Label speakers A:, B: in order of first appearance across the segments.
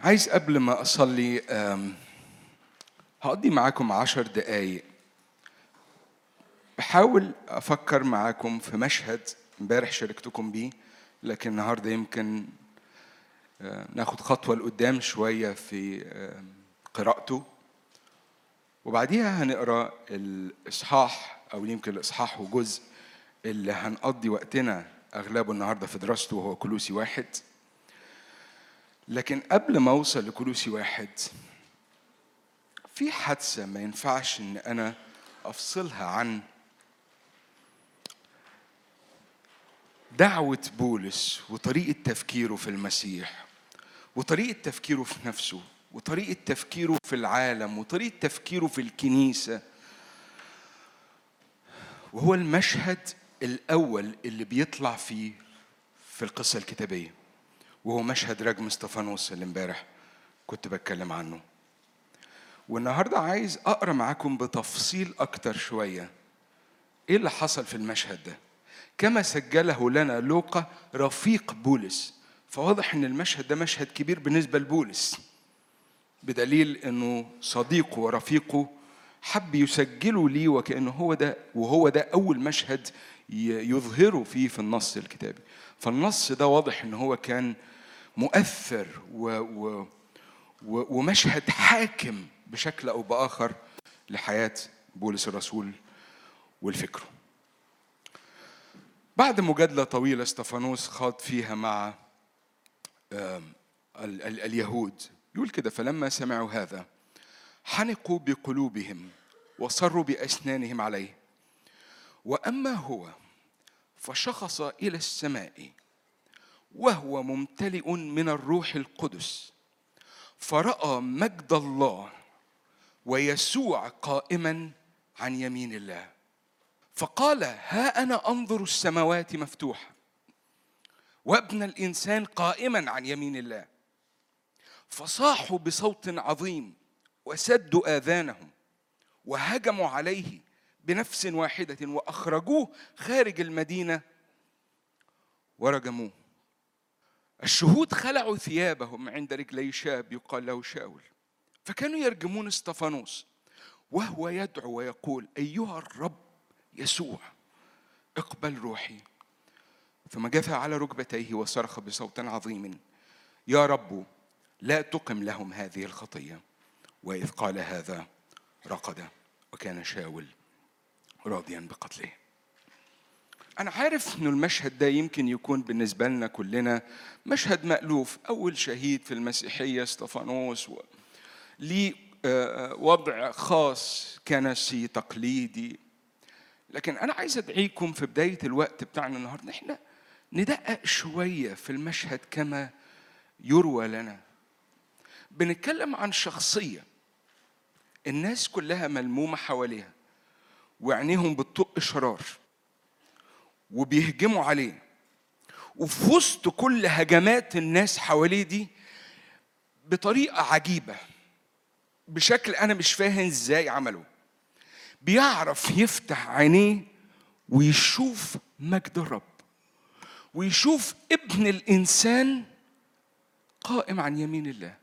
A: عايز قبل ما أصلي أم، هقضي معاكم عشر دقايق بحاول أفكر معاكم في مشهد امبارح شاركتكم بيه لكن النهارده يمكن آه، ناخد خطوة لقدام شوية في آه، قراءته وبعديها هنقرا الإصحاح أو يمكن الإصحاح وجزء اللي هنقضي وقتنا أغلبه النهارده في دراسته وهو كلوسي واحد لكن قبل ما أوصل لكلوسي واحد في حادثة ما ينفعش إن أنا أفصلها عن دعوة بولس وطريقة تفكيره في المسيح وطريقة تفكيره في نفسه وطريقة تفكيره في العالم وطريقة تفكيره في الكنيسة وهو المشهد الأول اللي بيطلع فيه في القصة الكتابية وهو مشهد رجم استفانوس اللي امبارح كنت بتكلم عنه والنهارده عايز اقرا معاكم بتفصيل اكتر شويه ايه اللي حصل في المشهد ده كما سجله لنا لوقا رفيق بولس فواضح ان المشهد ده مشهد كبير بالنسبه لبولس بدليل انه صديقه ورفيقه حب يسجله ليه وكانه هو ده وهو ده اول مشهد ي- يظهره فيه في النص الكتابي فالنص ده واضح ان هو كان مؤثر و و و- ومشهد حاكم بشكل او باخر لحياه بولس الرسول والفكره بعد مجادله طويله استفانوس خاض فيها مع آم، ال- ال- اليهود يقول كده فلما سمعوا هذا حنقوا بقلوبهم وصروا باسنانهم عليه واما هو فشخص الى السماء وهو ممتلئ من الروح القدس فراى مجد الله ويسوع قائما عن يمين الله فقال ها انا انظر السماوات مفتوحه وابن الانسان قائما عن يمين الله فصاحوا بصوت عظيم وسدوا اذانهم وهجموا عليه بنفس واحده واخرجوه خارج المدينه ورجموه الشهود خلعوا ثيابهم عند رجلي شاب يقال له شاول فكانوا يرجمون استفانوس وهو يدعو ويقول ايها الرب يسوع اقبل روحي ثم جثى على ركبتيه وصرخ بصوت عظيم يا رب لا تقم لهم هذه الخطيه واذ قال هذا رقد وكان شاول راضيا بقتله أنا عارف إنه المشهد ده يمكن يكون بالنسبة لنا كلنا مشهد مألوف أول شهيد في المسيحية استفانوس و... ليه آه، آه، وضع خاص كنسي تقليدي لكن أنا عايز أدعيكم في بداية الوقت بتاعنا النهاردة إحنا ندقق شوية في المشهد كما يروى لنا بنتكلم عن شخصية الناس كلها ملمومة حواليها وعينيهم بتطق شرار وبيهجموا عليه وفي وسط كل هجمات الناس حواليه دي بطريقة عجيبة بشكل أنا مش فاهم إزاي عمله بيعرف يفتح عينيه ويشوف مجد الرب ويشوف ابن الإنسان قائم عن يمين الله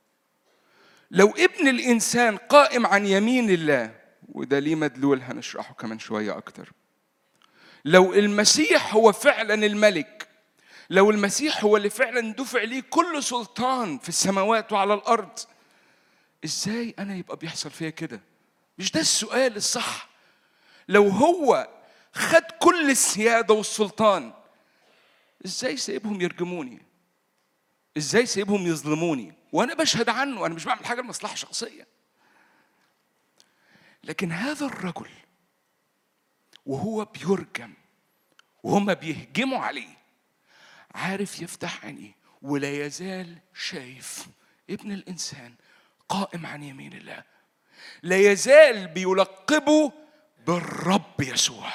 A: لو ابن الإنسان قائم عن يمين الله وده ليه مدلول هنشرحه كمان شوية أكتر لو المسيح هو فعلا الملك لو المسيح هو اللي فعلا دفع ليه كل سلطان في السماوات وعلى الارض ازاي انا يبقى بيحصل فيا كده مش ده السؤال الصح لو هو خد كل السياده والسلطان ازاي سايبهم يرجموني ازاي سايبهم يظلموني وانا بشهد عنه انا مش بعمل حاجه لمصلحه شخصيه لكن هذا الرجل وهو بيرجم وهم بيهجموا عليه عارف يفتح عينيه ولا يزال شايف ابن الانسان قائم عن يمين الله لا يزال بيلقبه بالرب يسوع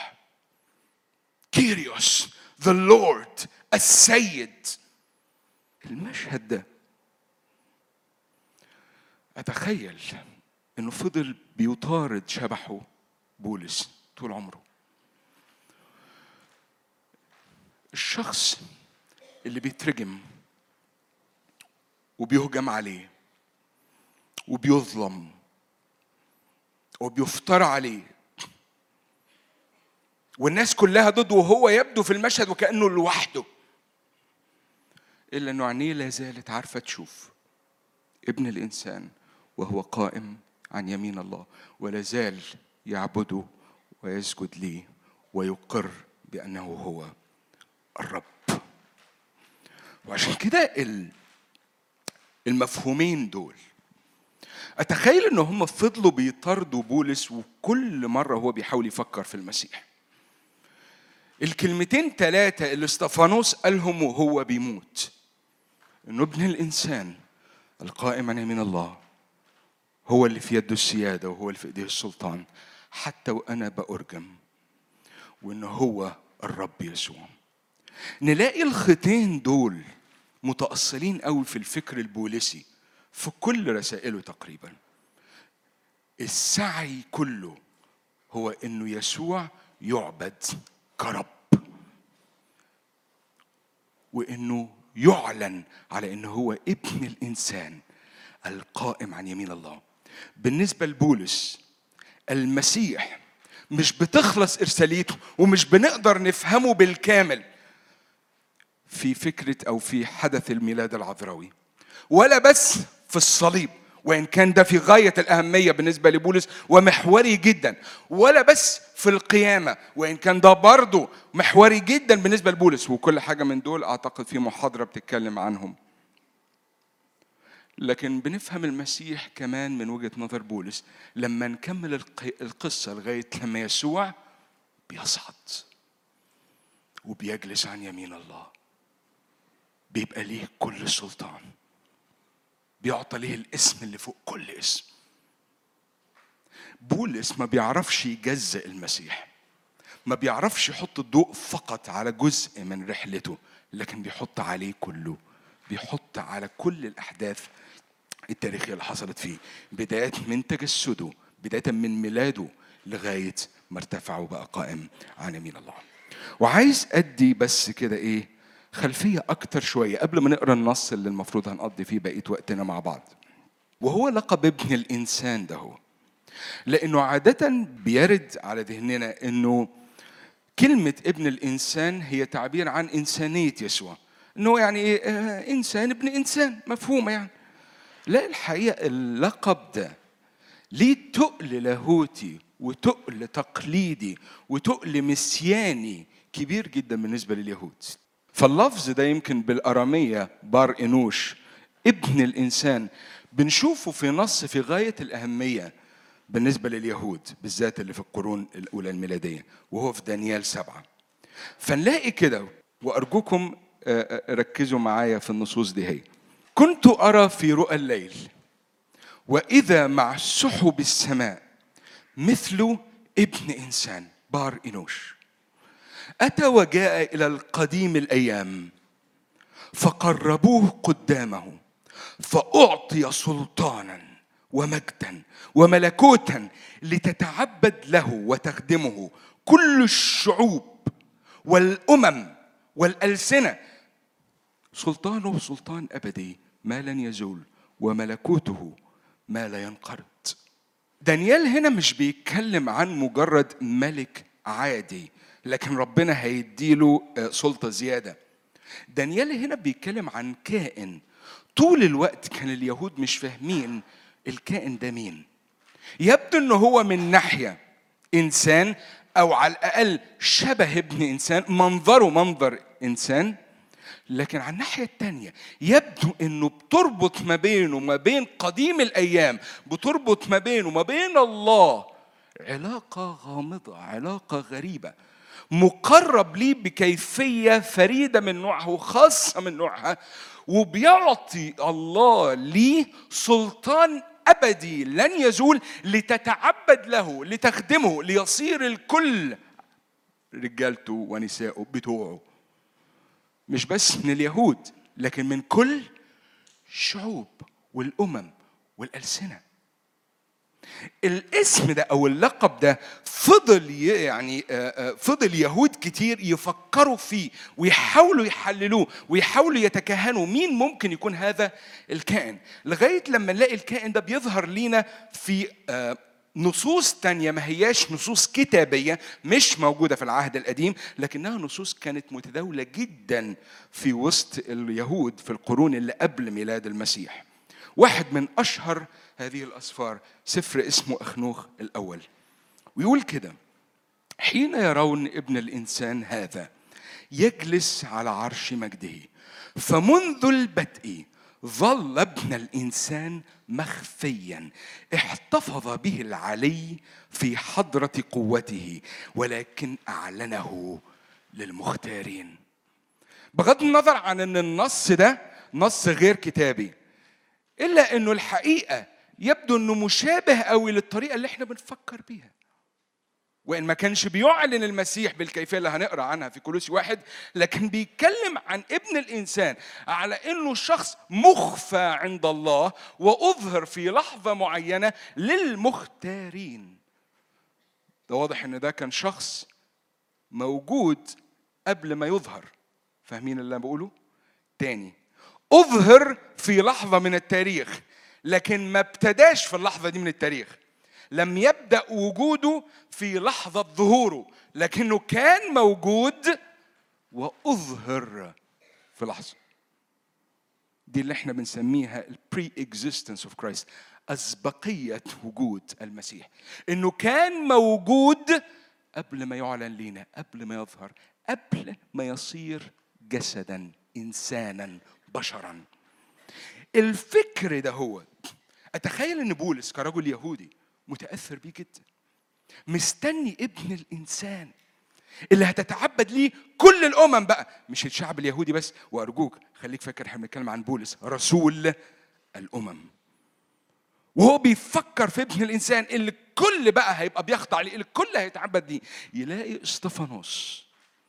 A: كيريوس ذا لورد السيد المشهد ده اتخيل انه فضل بيطارد شبحه بولس طول عمره الشخص اللي بيترجم وبيهجم عليه وبيظلم وبيفترى عليه والناس كلها ضده وهو يبدو في المشهد وكأنه لوحده إلا أنه عينيه لا زالت عارفة تشوف ابن الإنسان وهو قائم عن يمين الله ولا زال يعبده ويسجد ليه ويقر بأنه هو الرب وعشان كده ال- المفهومين دول اتخيل ان هم فضلوا بيطاردوا بولس وكل مره هو بيحاول يفكر في المسيح الكلمتين ثلاثه اللي استفانوس قالهم وهو بيموت انه ابن الانسان القائم عن يمين الله هو اللي في يده السياده وهو اللي في ايديه السلطان حتى وانا بأرجم وان هو الرب يسوع نلاقي الخطين دول متأصلين قوي في الفكر البوليسي في كل رسائله تقريبا السعي كله هو انه يسوع يعبد كرب وانه يعلن على انه هو ابن الانسان القائم عن يمين الله بالنسبه لبولس المسيح مش بتخلص ارساليته ومش بنقدر نفهمه بالكامل في فكره او في حدث الميلاد العذراوي ولا بس في الصليب وان كان ده في غايه الاهميه بالنسبه لبولس ومحوري جدا ولا بس في القيامه وان كان ده برضه محوري جدا بالنسبه لبولس وكل حاجه من دول اعتقد في محاضره بتتكلم عنهم لكن بنفهم المسيح كمان من وجهه نظر بولس لما نكمل الق- القصه لغايه لما يسوع بيصعد وبيجلس عن يمين الله بيبقى ليه كل سلطان بيعطى ليه الاسم اللي فوق كل اسم بولس ما بيعرفش يجزئ المسيح ما بيعرفش يحط الضوء فقط على جزء من رحلته لكن بيحط عليه كله بيحط على كل الاحداث التاريخيه اللي حصلت فيه بدايه من تجسده بدايه من ميلاده لغايه ما ارتفع وبقى قائم عن يمين الله وعايز ادي بس كده ايه خلفيه اكتر شويه قبل ما نقرا النص اللي المفروض هنقضي فيه بقيه وقتنا مع بعض وهو لقب ابن الانسان ده هو لانه عاده بيرد على ذهننا انه كلمه ابن الانسان هي تعبير عن انسانيه يسوع انه يعني ايه آه انسان ابن انسان مفهومه يعني لا الحقيقه اللقب ده ليه تقل لاهوتي وتقل تقليدي وتقل مسياني كبير جدا بالنسبه لليهود فاللفظ ده يمكن بالاراميه بار انوش ابن الانسان بنشوفه في نص في غايه الاهميه بالنسبه لليهود بالذات اللي في القرون الاولى الميلاديه وهو في دانيال سبعه فنلاقي كده وارجوكم آه، آه، ركزوا معايا في النصوص دي هي كنت ارى في رؤى الليل واذا مع سحب السماء مثل ابن انسان بار انوش اتى وجاء الى القديم الايام فقربوه قدامه فاعطي سلطانا ومجدا وملكوتا لتتعبد له وتخدمه كل الشعوب والامم والالسنه سلطانه سلطان ابدي ما لن يزول وملكوته ما لا ينقرض دانيال هنا مش بيتكلم عن مجرد ملك عادي لكن ربنا هيديله آه، سلطه زياده دانيال هنا بيتكلم عن كائن طول الوقت كان اليهود مش فاهمين الكائن ده مين يبدو ان هو من ناحيه انسان او على الاقل شبه ابن انسان منظره منظر انسان لكن على الناحية التانية يبدو انه بتربط ما بينه وما بين قديم الايام بتربط ما بينه وما بين الله علاقة غامضة علاقة غريبة مقرب ليه بكيفية فريدة من نوعها وخاصة من نوعها وبيعطي الله ليه سلطان أبدي لن يزول لتتعبد له لتخدمه ليصير الكل رجالته ونسائه بتوعه مش بس من اليهود لكن من كل الشعوب والامم والالسنه الاسم ده او اللقب ده فضل ي- يعني آه، آه، فضل يهود كتير يفكروا فيه ويحاولوا يحللوه ويحاولوا يتكهنوا مين ممكن يكون هذا الكائن لغايه لما نلاقي الكائن ده بيظهر لينا في آه، نصوص تانية ما هياش نصوص كتابية مش موجودة في العهد القديم لكنها نصوص كانت متداولة جدا في وسط اليهود في القرون اللي قبل ميلاد المسيح واحد من أشهر هذه الأسفار سفر اسمه أخنوخ الأول ويقول كده حين يرون ابن الإنسان هذا يجلس على عرش مجده فمنذ البدء ظل ابن الإنسان مخفيا احتفظ به العلي في حضرة قوته ولكن أعلنه للمختارين بغض النظر عن ان النص ده نص غير كتابي الا انه الحقيقه يبدو انه مشابه قوي للطريقه اللي احنا بنفكر بيها وان ما كانش بيعلن المسيح بالكيفيه اللي هنقرا عنها في كولوسي واحد لكن بيتكلم عن ابن الانسان على انه شخص مخفى عند الله واظهر في لحظه معينه للمختارين ده واضح ان ده كان شخص موجود قبل ما يظهر فاهمين اللي انا بقوله تاني اظهر في لحظه من التاريخ لكن ما ابتداش في اللحظه دي من التاريخ لم يبدا وجوده في لحظه ظهوره لكنه كان موجود واظهر في لحظه دي اللي احنا بنسميها البري اكزيستنس اوف كرايست اسبقيه وجود المسيح انه كان موجود قبل ما يعلن لينا قبل ما يظهر قبل ما يصير جسدا انسانا بشرا الفكر ده هو اتخيل ان بولس كرجل يهودي متاثر بيه جدا مستني ابن الانسان اللي هتتعبد ليه كل الامم بقى مش الشعب اليهودي بس وارجوك خليك فاكر احنا بنتكلم عن بولس رسول الامم وهو بيفكر في ابن الانسان اللي الكل بقى هيبقى بيخضع ليه اللي الكل هيتعبد ليه يلاقي استفانوس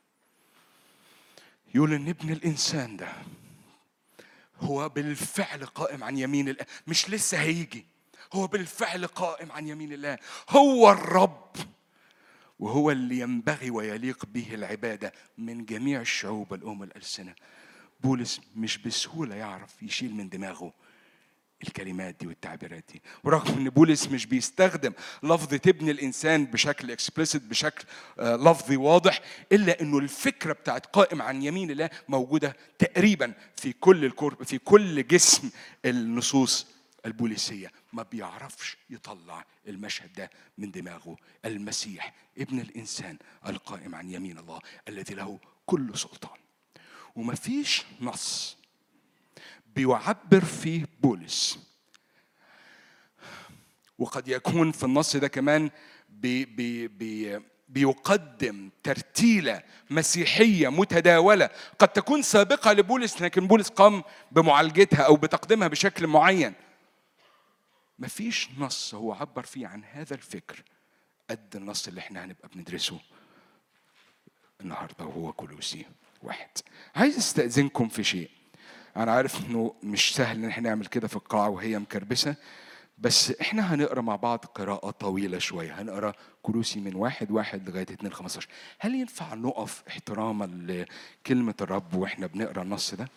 A: يقول ان ابن الانسان ده هو بالفعل قائم عن يمين الله مش لسه هيجي هو بالفعل قائم عن يمين الله هو الرب وهو اللي ينبغي ويليق به العبادة من جميع الشعوب الأم الألسنة بولس مش بسهولة يعرف يشيل من دماغه الكلمات دي والتعبيرات دي ورغم ان بولس مش بيستخدم لفظة ابن الانسان بشكل اكسبلسيت بشكل آه، لفظي واضح الا انه الفكره بتاعت قائم عن يمين الله موجوده تقريبا في كل الكور في كل جسم النصوص البوليسيه ما بيعرفش يطلع المشهد ده من دماغه المسيح ابن الانسان القائم عن يمين الله الذي له كل سلطان ومفيش نص بيعبر فيه بولس وقد يكون في النص ده كمان بي بي بي بيقدم ترتيله مسيحيه متداوله قد تكون سابقه لبولس لكن بولس قام بمعالجتها او بتقديمها بشكل معين مفيش نص هو عبر فيه عن هذا الفكر قد النص اللي احنا هنبقى بندرسه النهارده وهو كولوسي واحد عايز استاذنكم في شيء انا عارف انه مش سهل ان احنا نعمل كده في القاعه وهي مكربسه بس احنا هنقرا مع بعض قراءة طويلة شوية هنقرا كلوسي من واحد واحد لغاية اتنين خمستاشر هل ينفع نقف احتراما لكلمة الرب واحنا بنقرا النص ده؟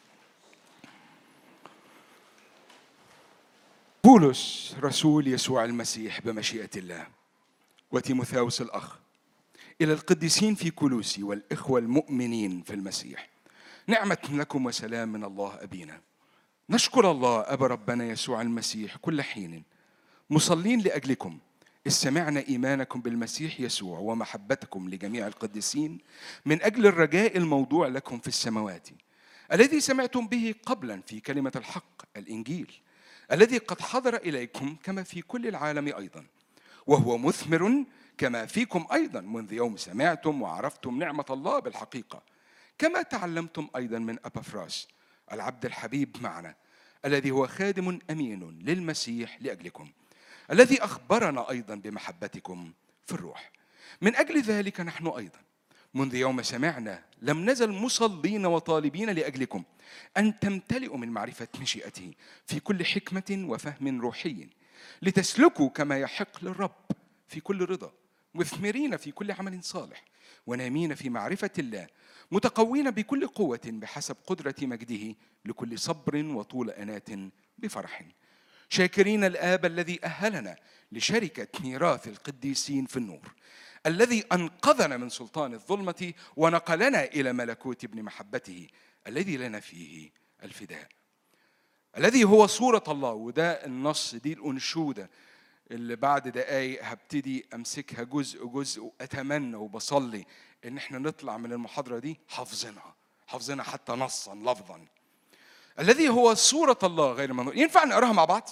A: بولس رسول يسوع المسيح بمشيئة الله وتيموثاوس الأخ إلى القديسين في كلوسي والإخوة المؤمنين في المسيح نعمة لكم وسلام من الله أبينا نشكر الله أبا ربنا يسوع المسيح كل حين مصلين لأجلكم إذ سمعنا إيمانكم بالمسيح يسوع ومحبتكم لجميع القديسين من أجل الرجاء الموضوع لكم في السماوات الذي سمعتم به قبلا في كلمة الحق الإنجيل الذي قد حضر إليكم كما في كل العالم أيضا وهو مثمر كما فيكم أيضا منذ يوم سمعتم وعرفتم نعمة الله بالحقيقة كما تعلمتم أيضا من أبافراس العبد الحبيب معنا الذي هو خادم أمين للمسيح لأجلكم الذي أخبرنا أيضا بمحبتكم في الروح من أجل ذلك نحن أيضا منذ يوم سمعنا لم نزل مصلين وطالبين لأجلكم أن تمتلئوا من معرفة مشيئته في كل حكمة وفهم روحي لتسلكوا كما يحق للرب في كل رضا مثمرين في كل عمل صالح ونامين في معرفة الله متقوين بكل قوة بحسب قدرة مجده لكل صبر وطول أنات بفرح شاكرين الآب الذي أهلنا لشركة ميراث القديسين في النور الذي أنقذنا من سلطان الظلمة ونقلنا إلى ملكوت ابن محبته الذي لنا فيه الفداء الذي هو صورة الله وده النص دي الأنشودة اللي بعد دقايق هبتدي أمسكها جزء جزء وأتمنى وبصلي إن احنا نطلع من المحاضرة دي حافظينها حافظينها حتى نصا لفظا الذي هو صورة الله غير المنظور ينفع نقراها مع بعض؟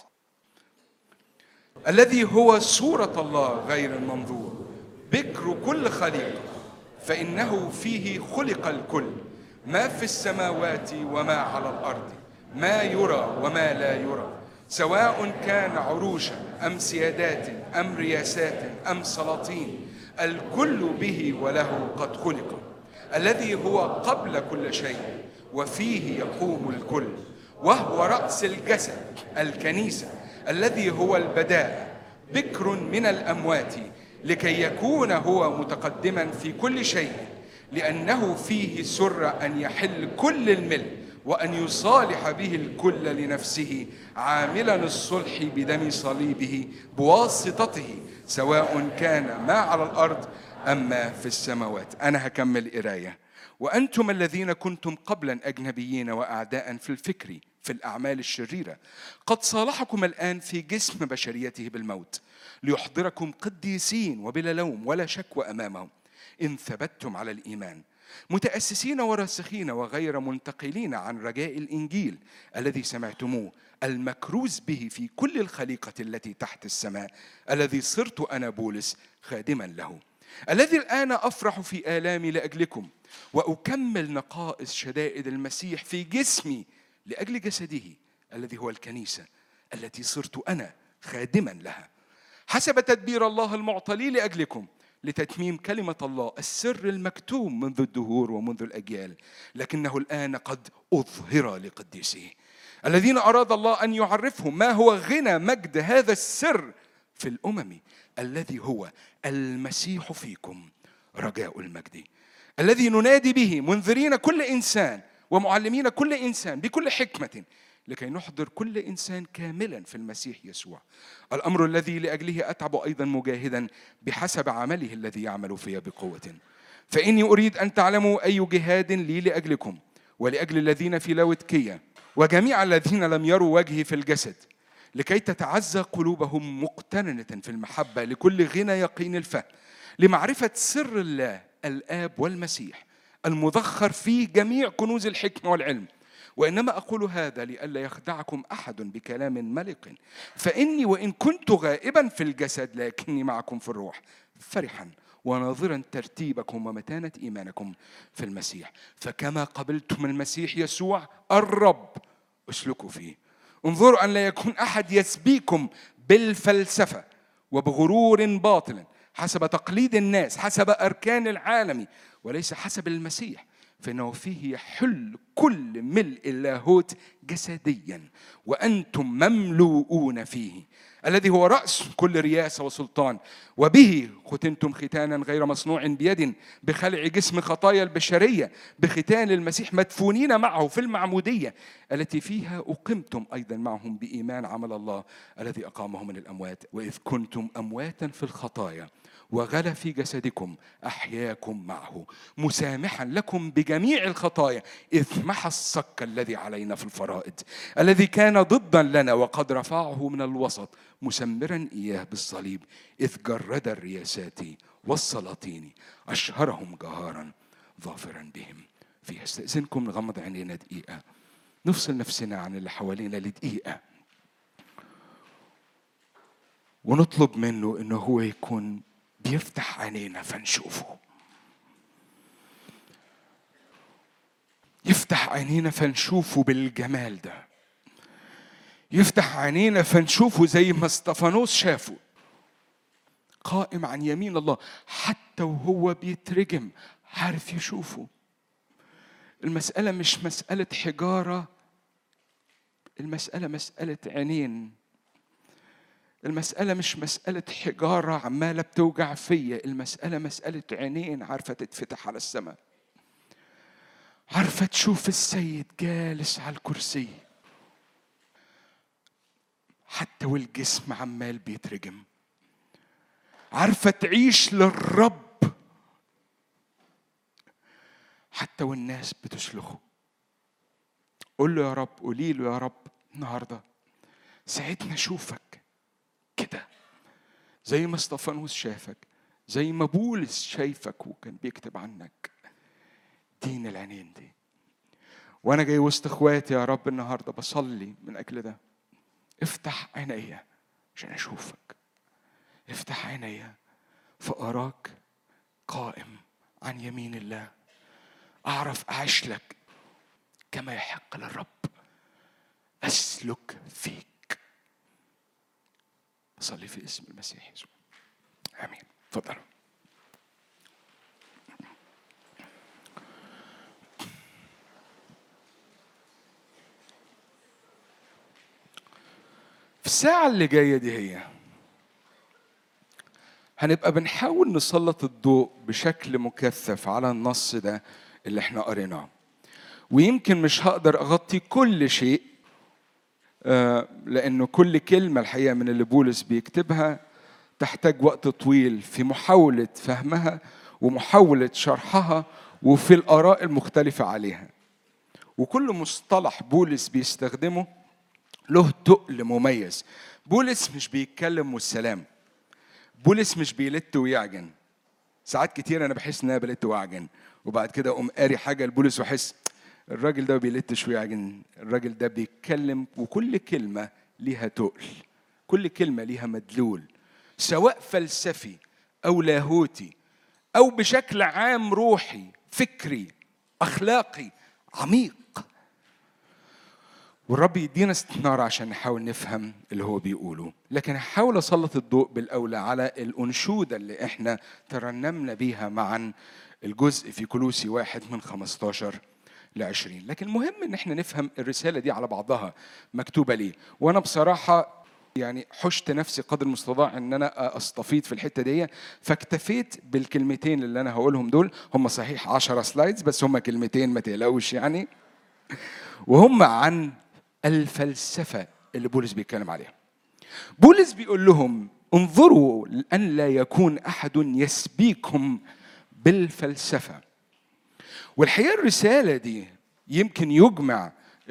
A: الذي هو صورة الله غير المنظور بكر كل خليقة فإنه فيه خلق الكل ما في السماوات وما على الأرض ما يرى وما لا يرى سواء كان عروشا أم سيادات أم رياسات أم سلاطين الكل به وله قد خلق الذي هو قبل كل شيء وفيه يقوم الكل وهو رأس الجسد الكنيسة الذي هو البداء بكر من الأموات لكي يكون هو متقدما في كل شيء لأنه فيه سر أن يحل كل الملء وأن يصالح به الكل لنفسه عاملا الصلح بدم صليبه بواسطته سواء كان ما على الأرض أم ما في السماوات أنا هكمل قراية وأنتم الذين كنتم قبلا أجنبيين وأعداء في الفكر في الأعمال الشريرة قد صالحكم الآن في جسم بشريته بالموت ليحضركم قديسين وبلا لوم ولا شكوى أمامه إن ثبتتم على الإيمان متأسسين وراسخين وغير منتقلين عن رجاء الإنجيل الذي سمعتموه المكروز به في كل الخليقة التي تحت السماء الذي صرت أنا بولس خادما له الذي الآن أفرح في آلامي لأجلكم وأكمل نقائص شدائد المسيح في جسمي لأجل جسده الذي هو الكنيسة التي صرت أنا خادما لها حسب تدبير الله المعطى لي لأجلكم لتتميم كلمة الله السر المكتوم منذ الدهور ومنذ الأجيال لكنه الآن قد أظهر لقديسه الذين أراد الله أن يعرفهم ما هو غنى مجد هذا السر في الأمم الذي هو المسيح فيكم رجاء المجد الذي ننادي به منذرين كل إنسان ومعلمين كل إنسان بكل حكمة لكي نحضر كل انسان كاملا في المسيح يسوع الامر الذي لاجله اتعب ايضا مجاهدا بحسب عمله الذي يعمل في بقوه فاني اريد ان تعلموا اي جهاد لي لاجلكم ولاجل الذين في لاوتكيه وجميع الذين لم يروا وجهي في الجسد لكي تتعزى قلوبهم مقترنه في المحبه لكل غنى يقين الفهم لمعرفه سر الله الاب والمسيح المذخر فيه جميع كنوز الحكمه والعلم وإنما أقول هذا لئلا يخدعكم أحد بكلام ملق فإني وإن كنت غائبا في الجسد لكني معكم في الروح فرحا وناظرا ترتيبكم ومتانة إيمانكم في المسيح فكما قبلتم المسيح يسوع الرب اسلكوا فيه انظروا أن لا يكون أحد يسبيكم بالفلسفة وبغرور باطل حسب تقليد الناس حسب أركان العالم وليس حسب المسيح فإنه فيه يحل كل ملء اللاهوت جسديا وأنتم مملوءون فيه الذي هو رأس كل رياسة وسلطان وبه ختنتم ختانا غير مصنوع بيد بخلع جسم خطايا البشرية بختان المسيح مدفونين معه في المعمودية التي فيها أقمتم أيضا معهم بإيمان عمل الله الذي أقامه من الأموات وإذ كنتم أمواتا في الخطايا وغلا في جسدكم أحياكم معه مسامحا لكم بجميع الخطايا إذ محى الصك الذي علينا في الفرائض الذي كان ضدا لنا وقد رفعه من الوسط مسمرا إياه بالصليب إذ جرد الرياسات والسلاطين أشهرهم جهارا ظافرا بهم في استأذنكم نغمض عينينا دقيقة نفصل نفسنا عن اللي حوالينا لدقيقة ونطلب منه انه هو يكون بيفتح عينينا فنشوفه يفتح عينينا فنشوفه بالجمال ده يفتح عينينا فنشوفه زي ما استفانوس شافه قائم عن يمين الله حتى وهو بيترجم عارف يشوفه المسألة مش مسألة حجارة المسألة مسألة عينين المسألة مش مسألة حجارة عمالة بتوجع فيا المسألة مسألة عينين عارفة تتفتح على السماء عارفة تشوف السيد جالس على الكرسي حتى والجسم عمال بيترجم عارفة تعيش للرب حتى والناس بتسلخه قول له يا رب قولي له يا رب النهارده ساعدنا اشوفك كده زي ما استفانوس شافك زي ما بولس شايفك وكان بيكتب عنك دين العينين دي وانا جاي وسط اخواتي يا رب النهارده بصلي من اجل ده افتح عينيا عشان اشوفك افتح عينيا فاراك قائم عن يمين الله اعرف اعيش لك كما يحق للرب اسلك فيك اصلي في اسم المسيح يسوع امين تفضل في الساعة اللي جاية دي هي هنبقى بنحاول نسلط الضوء بشكل مكثف على النص ده اللي احنا قريناه ويمكن مش هقدر اغطي كل شيء آه، لانه كل كلمه الحقيقه من اللي بولس بيكتبها تحتاج وقت طويل في محاوله فهمها ومحاوله شرحها وفي الاراء المختلفه عليها وكل مصطلح بولس بيستخدمه له تقل مميز بولس مش بيتكلم والسلام بولس مش بيلت ويعجن ساعات كتير انا بحس ان انا بلت واعجن وبعد كده اقوم قاري حاجه لبولس واحس الراجل ده ما بيلتش ويعجن الراجل ده بيتكلم وكل كلمه ليها تقل كل كلمه ليها مدلول سواء فلسفي او لاهوتي او بشكل عام روحي فكري اخلاقي عميق والرب يدينا استنارة عشان نحاول نفهم اللي هو بيقوله لكن هحاول أسلط الضوء بالأولى على الأنشودة اللي احنا ترنمنا بيها معا الجزء في كلوسي واحد من 15 ل 20 لكن المهم ان احنا نفهم الرسالة دي على بعضها مكتوبة ليه وانا بصراحة يعني حشت نفسي قدر المستطاع ان انا استفيض في الحته دي فاكتفيت بالكلمتين اللي انا هقولهم دول هم صحيح 10 سلايدز بس هم كلمتين ما تقلقوش يعني وهم عن الفلسفة اللي بولس بيتكلم عليها بولس بيقول لهم انظروا أن لا يكون أحد يسبيكم بالفلسفة والحقيقة الرسالة دي يمكن يجمع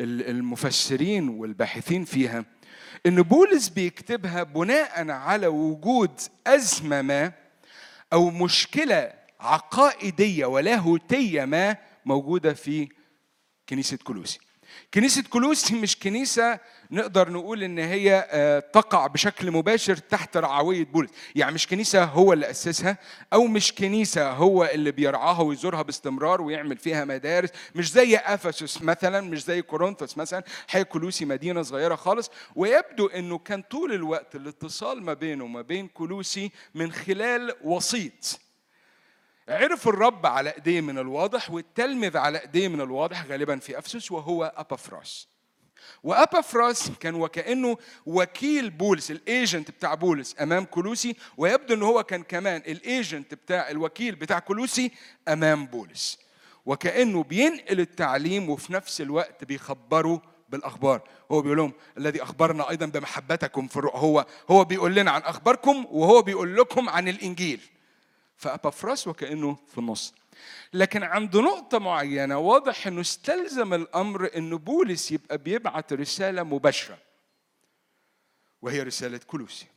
A: المفسرين والباحثين فيها ان بولس بيكتبها بناء على وجود ازمه ما او مشكله عقائديه ولاهوتيه ما موجوده في كنيسه كلوسي كنيسة كلوسي مش كنيسة نقدر نقول إن هي آه، تقع بشكل مباشر تحت رعوية بولس، يعني مش كنيسة هو اللي أسسها أو مش كنيسة هو اللي بيرعاها ويزورها باستمرار ويعمل فيها مدارس، مش زي أفسس مثلا، مش زي كورنثوس مثلا، هي كلوسي مدينة صغيرة خالص، ويبدو إنه كان طول الوقت الاتصال ما بينه وما بين كلوسي من خلال وسيط. عرف الرب على ايديه من الواضح والتلمذ على ايديه من الواضح غالبا في افسس وهو ابافراس وابافراس كان وكانه وكيل بولس الايجنت بتاع بولس امام كلوسي ويبدو ان هو كان كمان الايجنت بتاع الوكيل بتاع كلوسي امام بولس وكانه بينقل التعليم وفي نفس الوقت بيخبره بالاخبار هو بيقول لهم الذي اخبرنا ايضا بمحبتكم في الرؤى هو هو بيقول لنا عن اخباركم وهو بيقول لكم عن الانجيل فأبافراس وكأنه في النص لكن عند نقطة معينة واضح أنه استلزم الأمر أن بولس يبقى بيبعت رسالة مباشرة وهي رسالة كلوسي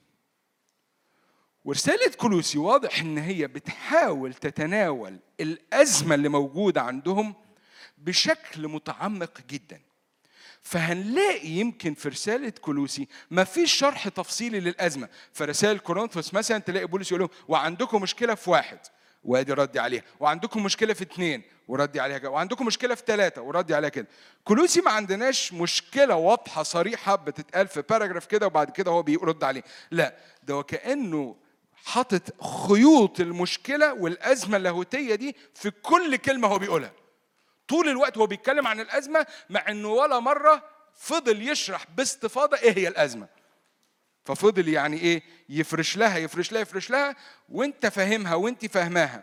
A: ورسالة كلوسي واضح أن هي بتحاول تتناول الأزمة اللي موجودة عندهم بشكل متعمق جدا فهنلاقي يمكن في رسالة كلوسي ما فيش شرح تفصيلي للأزمة فرسائل كورنثوس مثلا تلاقي بولس يقول لهم وعندكم مشكلة في واحد وادي ردي عليها وعندكم مشكله في اثنين وردي عليها كده وعندكم مشكله في ثلاثه وردي عليها كده كلوسي ما عندناش مشكله واضحه صريحه بتتقال في باراجراف كده وبعد كده هو بيرد عليه لا ده وكانه حاطط خيوط المشكله والازمه اللاهوتيه دي في كل كلمه هو بيقولها طول الوقت هو بيتكلم عن الازمه مع انه ولا مره فضل يشرح باستفاضه ايه هي الازمه ففضل يعني ايه يفرش لها يفرش لها يفرش لها وانت فاهمها وانت فاهماها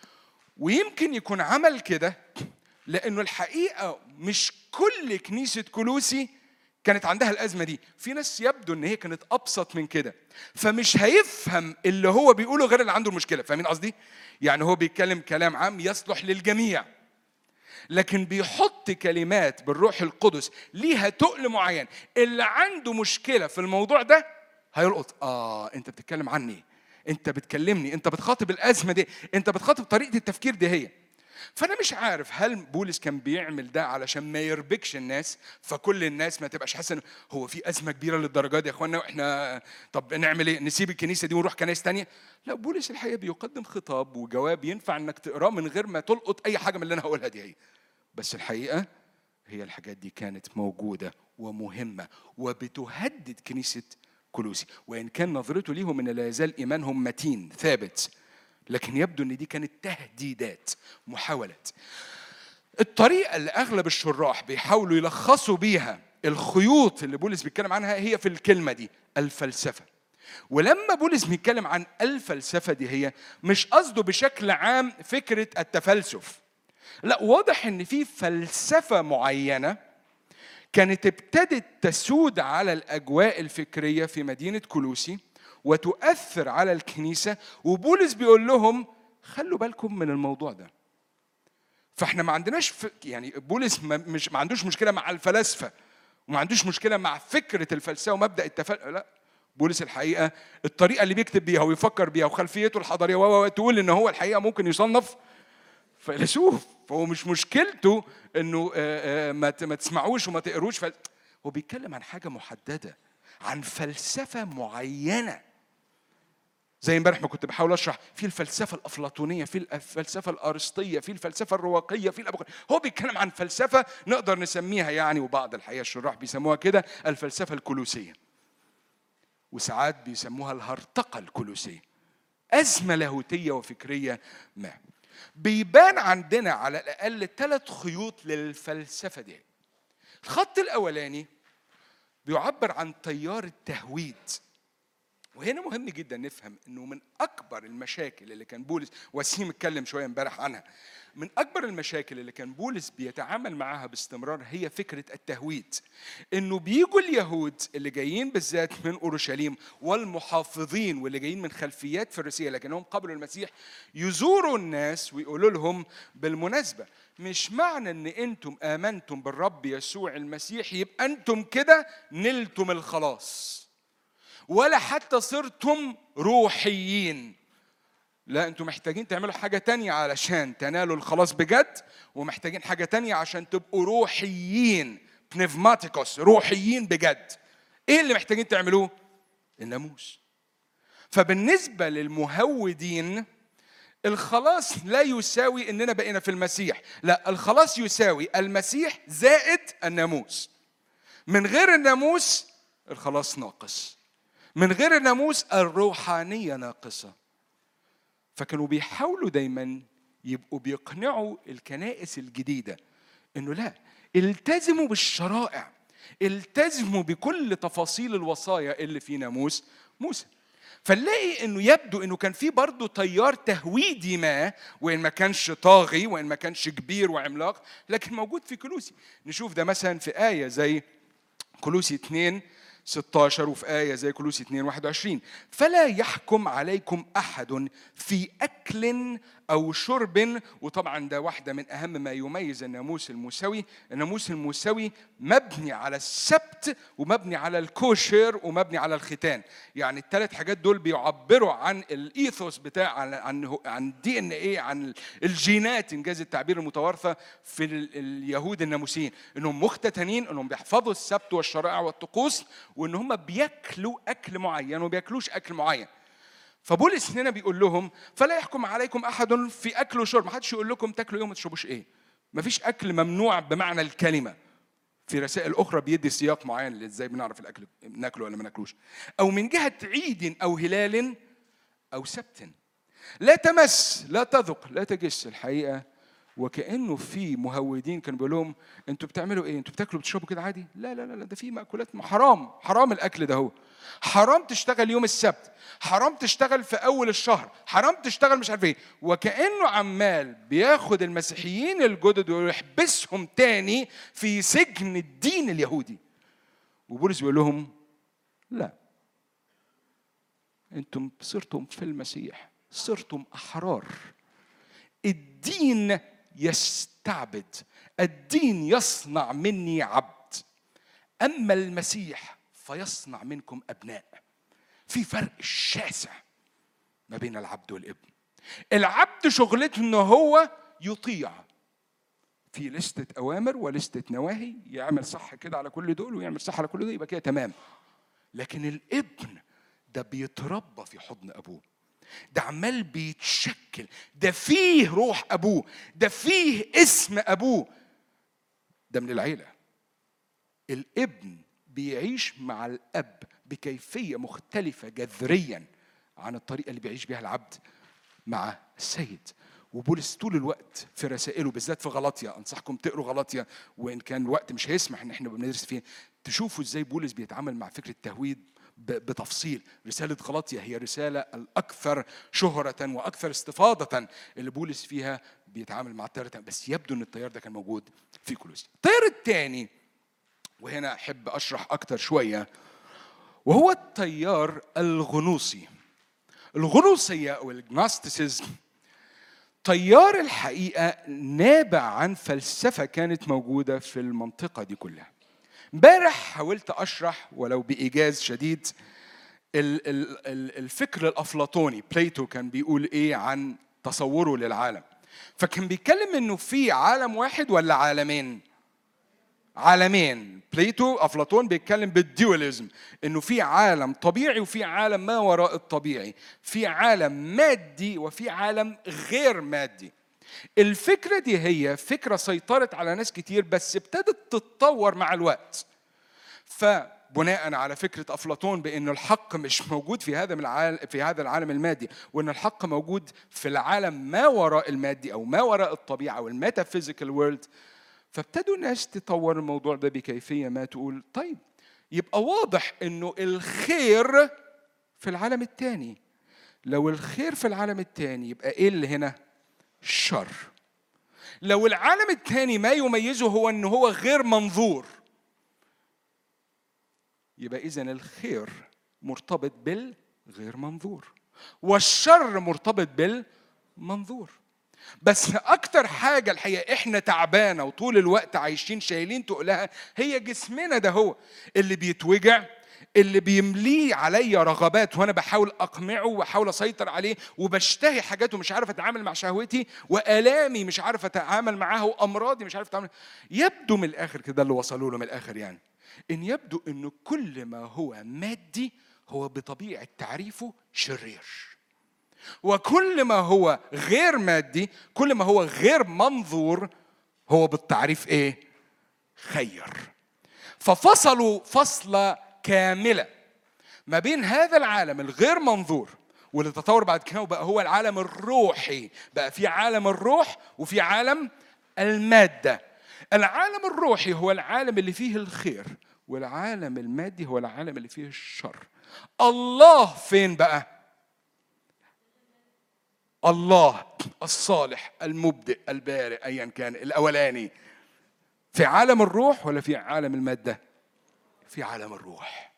A: ويمكن يكون عمل كده لانه الحقيقه مش كل كنيسه كلوسي كانت عندها الازمه دي في ناس يبدو ان هي كانت ابسط من كده فمش هيفهم اللي هو بيقوله غير اللي عنده المشكله فاهمين قصدي يعني هو بيتكلم كلام عام يصلح للجميع لكن بيحط كلمات بالروح القدس ليها تقل معين اللي عنده مشكله في الموضوع ده هيلقط اه انت بتتكلم عني انت بتكلمني انت بتخاطب الازمه دي انت بتخاطب طريقه التفكير دي هي فانا مش عارف هل بولس كان بيعمل ده علشان ما يربكش الناس فكل الناس ما تبقاش حاسه إن هو في ازمه كبيره للدرجه دي يا اخوانا واحنا طب نعمل ايه نسيب الكنيسه دي ونروح كنايس تانية لا بولس الحقيقه بيقدم خطاب وجواب ينفع انك تقراه من غير ما تلقط اي حاجه من اللي انا هقولها دي هي بس الحقيقه هي الحاجات دي كانت موجوده ومهمه وبتهدد كنيسه كلوسي وان كان نظرته ليهم ان لا يزال ايمانهم متين ثابت لكن يبدو ان دي كانت تهديدات محاولات الطريقه اللي اغلب الشراح بيحاولوا يلخصوا بيها الخيوط اللي بولس بيتكلم عنها هي في الكلمه دي الفلسفه ولما بولس بيتكلم عن الفلسفه دي هي مش قصده بشكل عام فكره التفلسف لا واضح ان في فلسفه معينه كانت ابتدت تسود على الاجواء الفكريه في مدينه كلوسي وتؤثر على الكنيسه وبولس بيقول لهم خلوا بالكم من الموضوع ده فاحنا ما عندناش ف... يعني بولس ما مش ما عندوش مشكله مع الفلاسفه وما عندوش مشكله مع فكره الفلسفه ومبدا التفل لا بولس الحقيقه الطريقه اللي بيكتب بيها ويفكر بيها وخلفيته الحضاريه و تقول ان هو الحقيقه ممكن يصنف فيلسوف فهو مش مشكلته انه ما ما تسمعوش وما تقروش فل... هو بيتكلم عن حاجه محدده عن فلسفه معينه زي امبارح ما كنت بحاول اشرح في الفلسفه الافلاطونيه في الفلسفه الارسطيه في الفلسفه الرواقيه في الأبو... هو بيتكلم عن فلسفه نقدر نسميها يعني وبعض الحقيقه الشراح بيسموها كده الفلسفه الكلوسيه وساعات بيسموها الهرطقه الكلوسيه ازمه لاهوتيه وفكريه ما بيبان عندنا على الاقل ثلاث خيوط للفلسفه دي الخط الاولاني بيعبر عن تيار التهويد وهنا مهم جدا نفهم انه من اكبر المشاكل اللي كان بولس وسيم اتكلم شويه امبارح عنها من اكبر المشاكل اللي كان بولس بيتعامل معاها باستمرار هي فكره التهويد انه بيجوا اليهود اللي جايين بالذات من اورشليم والمحافظين واللي جايين من خلفيات فريسيه لكنهم قبلوا المسيح يزوروا الناس ويقولوا لهم بالمناسبه مش معنى ان انتم امنتم بالرب يسوع المسيح يبقى انتم كده نلتم الخلاص ولا حتى صرتم روحيين لا انتم محتاجين تعملوا حاجة تانية علشان تنالوا الخلاص بجد ومحتاجين حاجة تانية عشان تبقوا روحيين بنفماتيكوس روحيين بجد ايه اللي محتاجين تعملوه الناموس فبالنسبة للمهودين الخلاص لا يساوي اننا بقينا في المسيح لا الخلاص يساوي المسيح زائد الناموس من غير الناموس الخلاص ناقص من غير الناموس الروحانية ناقصة فكانوا بيحاولوا دايما يبقوا بيقنعوا الكنائس الجديدة انه لا التزموا بالشرائع التزموا بكل تفاصيل الوصايا اللي في ناموس موسى فنلاقي انه يبدو انه كان في برضه تيار تهويدي ما وان ما كانش طاغي وان ما كانش كبير وعملاق لكن موجود في كلوسي نشوف ده مثلا في آية زي كلوسي 2 16 وفي آية زي كلوسي 2 21 فلا يحكم عليكم أحد في أكل أو شرب وطبعا ده واحدة من أهم ما يميز الناموس الموسوي الناموس الموسوي مبني على السبت ومبني على الكوشر ومبني على الختان يعني الثلاث حاجات دول بيعبروا عن الإيثوس بتاع عن عن عن دي ان ايه عن الجينات انجاز التعبير المتوارثة في اليهود الناموسيين انهم مختتنين انهم بيحفظوا السبت والشرائع والطقوس وان هم بياكلوا اكل معين وما بياكلوش اكل معين فبولس هنا بيقول لهم فلا يحكم عليكم احد في اكل وشرب ما حدش يقول لكم تاكلوا ايه وما تشربوش ايه ما فيش اكل ممنوع بمعنى الكلمه في رسائل اخرى بيدي سياق معين ازاي بنعرف الاكل ناكله ولا ما ناكلوش او من جهه عيد او هلال او سبت لا تمس لا تذق لا تجس الحقيقه وكانه في مهودين كانوا بيقول لهم انتوا بتعملوا ايه؟ انتوا بتاكلوا بتشربوا كده عادي؟ لا لا لا ده في مأكولات حرام حرام الاكل ده هو حرام تشتغل يوم السبت حرام تشتغل في اول الشهر حرام تشتغل مش عارف ايه وكانه عمال بياخد المسيحيين الجدد ويحبسهم تاني في سجن الدين اليهودي وبولس بيقول لهم لا انتم صرتم في المسيح صرتم احرار الدين يستعبد الدين يصنع مني عبد اما المسيح فيصنع منكم ابناء في فرق شاسع ما بين العبد والابن العبد شغلته ان هو يطيع في لستة أوامر ولستة نواهي يعمل صح كده على كل دول ويعمل صح على كل دول يبقى كده تمام لكن الابن ده بيتربى في حضن أبوه ده عمال بيتشكل ده فيه روح أبوه ده فيه اسم أبوه ده من العيلة الابن بيعيش مع الأب بكيفية مختلفة جذريا عن الطريقة اللي بيعيش بها العبد مع السيد وبولس طول الوقت في رسائله بالذات في غلطيا انصحكم تقروا غلطيا وان كان الوقت مش هيسمح ان احنا بندرس فيه تشوفوا ازاي بولس بيتعامل مع فكره التهويد بتفصيل رسالة غلطية هي رسالة الأكثر شهرة وأكثر استفاضة اللي بولس فيها بيتعامل مع التيار بس يبدو أن التيار ده كان موجود في كولوسي التيار الثاني وهنا أحب أشرح أكثر شوية وهو التيار الغنوصي الغنوصية أو الجناستيسيزم تيار الحقيقة نابع عن فلسفة كانت موجودة في المنطقة دي كلها امبارح حاولت أشرح ولو بإيجاز شديد الفكر الأفلاطوني بليتو كان بيقول إيه عن تصوره للعالم فكان بيتكلم إنه في عالم واحد ولا عالمين عالمين بليتو افلاطون بيتكلم بالديوليزم انه في عالم طبيعي وفي عالم ما وراء الطبيعي في عالم مادي وفي عالم غير مادي الفكره دي هي فكره سيطرت على ناس كتير بس ابتدت تتطور مع الوقت فبناء على فكره افلاطون بان الحق مش موجود في هذا العالم في هذا العالم المادي وان الحق موجود في العالم ما وراء المادي او ما وراء الطبيعه او الميتافيزيكال وورلد فابتدوا الناس تطور الموضوع ده بكيفيه ما تقول طيب يبقى واضح انه الخير في العالم الثاني لو الخير في العالم الثاني يبقى ايه اللي هنا شر لو العالم الثاني ما يميزه هو انه هو غير منظور يبقى اذا الخير مرتبط بالغير منظور والشر مرتبط بالمنظور بس اكتر حاجه الحقيقه احنا تعبانه وطول الوقت عايشين شايلين تقلها هي جسمنا ده هو اللي بيتوجع اللي بيمليه عليا رغبات وانا بحاول اقمعه وبحاول اسيطر عليه وبشتهي حاجات ومش عارف اتعامل مع شهوتي والامي مش عارف اتعامل معاها وامراضي مش عارف اتعامل يبدو من الاخر كده اللي وصلوا له من الاخر يعني ان يبدو انه كل ما هو مادي هو بطبيعه تعريفه شرير وكل ما هو غير مادي كل ما هو غير منظور هو بالتعريف ايه خير ففصلوا فصلة كاملة ما بين هذا العالم الغير منظور واللي تطور بعد كده بقى هو العالم الروحي بقى في عالم الروح وفي عالم المادة العالم الروحي هو العالم اللي فيه الخير والعالم المادي هو العالم اللي فيه الشر الله فين بقى الله الصالح المبدئ البارئ ايا كان الاولاني في عالم الروح ولا في عالم الماده في عالم الروح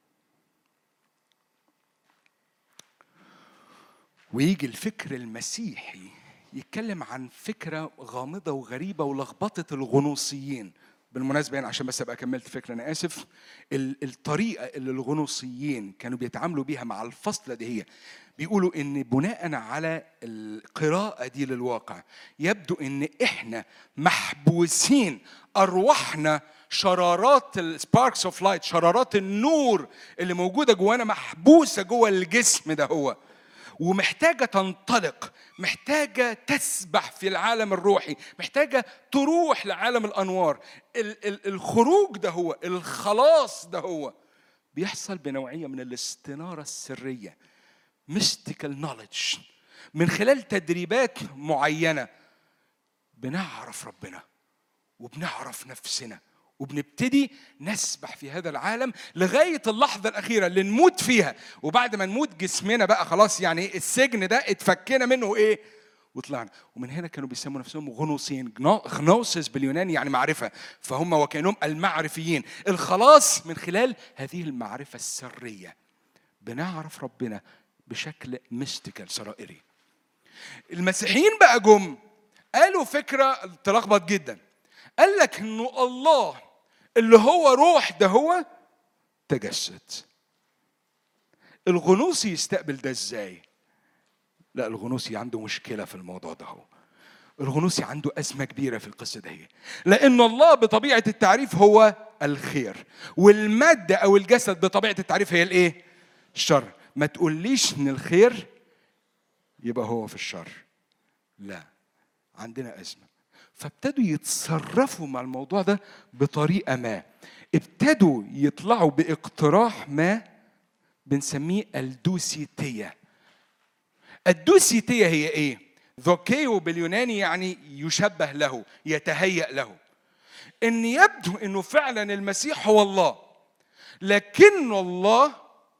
A: ويجي الفكر المسيحي يتكلم عن فكره غامضه وغريبه ولخبطه الغنوصيين بالمناسبة يعني عشان بس أبقى كملت الفكرة أنا آسف الطريقة اللي الغنوصيين كانوا بيتعاملوا بيها مع الفصلة دي هي بيقولوا إن بناء على القراءة دي للواقع يبدو إن إحنا محبوسين أرواحنا شرارات السباركس اوف لايت شرارات النور اللي موجوده جوانا محبوسه جوه الجسم ده هو ومحتاجه تنطلق محتاجه تسبح في العالم الروحي محتاجه تروح لعالم الانوار الخروج ده هو الخلاص ده هو بيحصل بنوعيه من الاستناره السريه mystical knowledge من خلال تدريبات معينه بنعرف ربنا وبنعرف نفسنا وبنبتدي نسبح في هذا العالم لغايه اللحظه الاخيره اللي نموت فيها وبعد ما نموت جسمنا بقى خلاص يعني السجن ده اتفكينا منه ايه وطلعنا ومن هنا كانوا بيسموا نفسهم غنوصيين غنوسس باليوناني يعني معرفه فهم وكانهم المعرفيين الخلاص من خلال هذه المعرفه السريه بنعرف ربنا بشكل ميستيكال سرائري المسيحيين بقى جم قالوا فكره تلخبط جدا قال لك انه الله اللي هو روح ده هو تجسد الغنوصي يستقبل ده ازاي لا الغنوصي عنده مشكله في الموضوع ده هو الغنوصي عنده أزمة كبيرة في القصة دي لأن الله بطبيعة التعريف هو الخير والمادة أو الجسد بطبيعة التعريف هي الإيه؟ الشر ما تقوليش إن الخير يبقى هو في الشر لا عندنا أزمة فابتدوا يتصرفوا مع الموضوع ده بطريقة ما ابتدوا يطلعوا باقتراح ما بنسميه الدوسيتية الدوسيتية هي ايه؟ ذوكيو باليوناني يعني يشبه له يتهيأ له ان يبدو انه فعلا المسيح هو الله لكن الله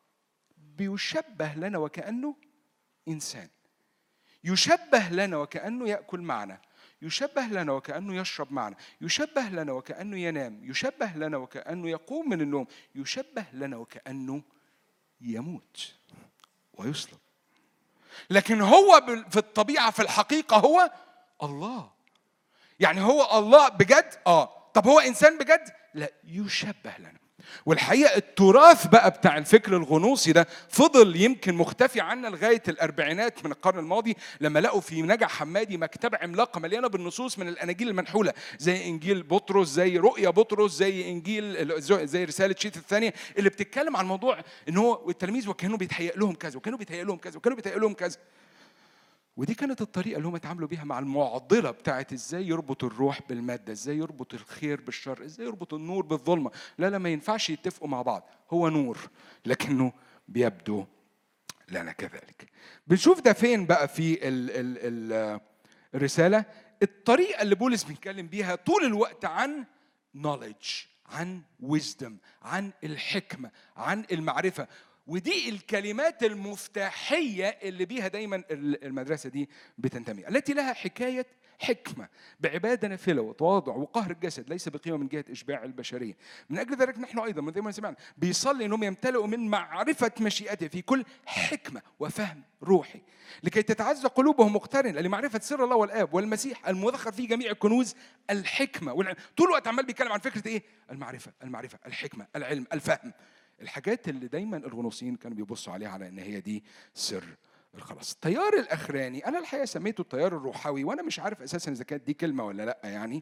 A: بيشبه لنا وكأنه إنسان يشبه لنا وكأنه يأكل معنا يشبه لنا وكأنه يشرب معنا يشبه لنا وكأنه ينام يشبه لنا وكأنه يقوم من النوم يشبه لنا وكأنه يموت ويصلب لكن هو في الطبيعة في الحقيقة هو الله يعني هو الله بجد اه طب هو إنسان بجد لا يشبه لنا والحقيقه التراث بقى بتاع الفكر الغنوصي ده فضل يمكن مختفي عنا لغايه الاربعينات من القرن الماضي لما لقوا في نجع حمادي مكتبه عملاقه مليانه بالنصوص من الاناجيل المنحوله زي انجيل بطرس زي رؤيا بطرس زي انجيل زي رساله شيت الثانيه اللي بتتكلم عن موضوع ان هو التلاميذ وكانوا بيتهيأ لهم كذا وكانوا بيتهيأ لهم كذا وكانوا بيتهيأ لهم كذا ودي كانت الطريقة اللي هم اتعاملوا بيها مع المعضلة بتاعت ازاي يربط الروح بالمادة، ازاي يربط الخير بالشر، ازاي يربط النور بالظلمة، لا لا ما ينفعش يتفقوا مع بعض، هو نور لكنه بيبدو لنا كذلك. بنشوف ده فين بقى في ال ال ال الرسالة؟ الطريقة اللي بولس بيتكلم بيها طول الوقت عن knowledge عن wisdom عن الحكمة عن المعرفة ودي الكلمات المفتاحية اللي بيها دايما المدرسة دي بتنتمي التي لها حكاية حكمة بعبادة نافلة وتواضع وقهر الجسد ليس بقيمة من جهة إشباع البشرية من أجل ذلك نحن أيضا من زي ما سمعنا بيصلي أنهم يمتلئوا من معرفة مشيئته في كل حكمة وفهم روحي لكي تتعزى قلوبهم مقترنة لمعرفة سر الله والآب والمسيح المذخر في جميع كنوز الحكمة والعلم طول الوقت عمال بيتكلم عن فكرة إيه المعرفة المعرفة الحكمة العلم الفهم الحاجات اللي دايما الغنوصيين كانوا بيبصوا عليها على ان هي دي سر الخلاص التيار الاخراني انا الحقيقه سميته التيار الروحوي وانا مش عارف اساسا اذا كانت دي كلمه ولا لا يعني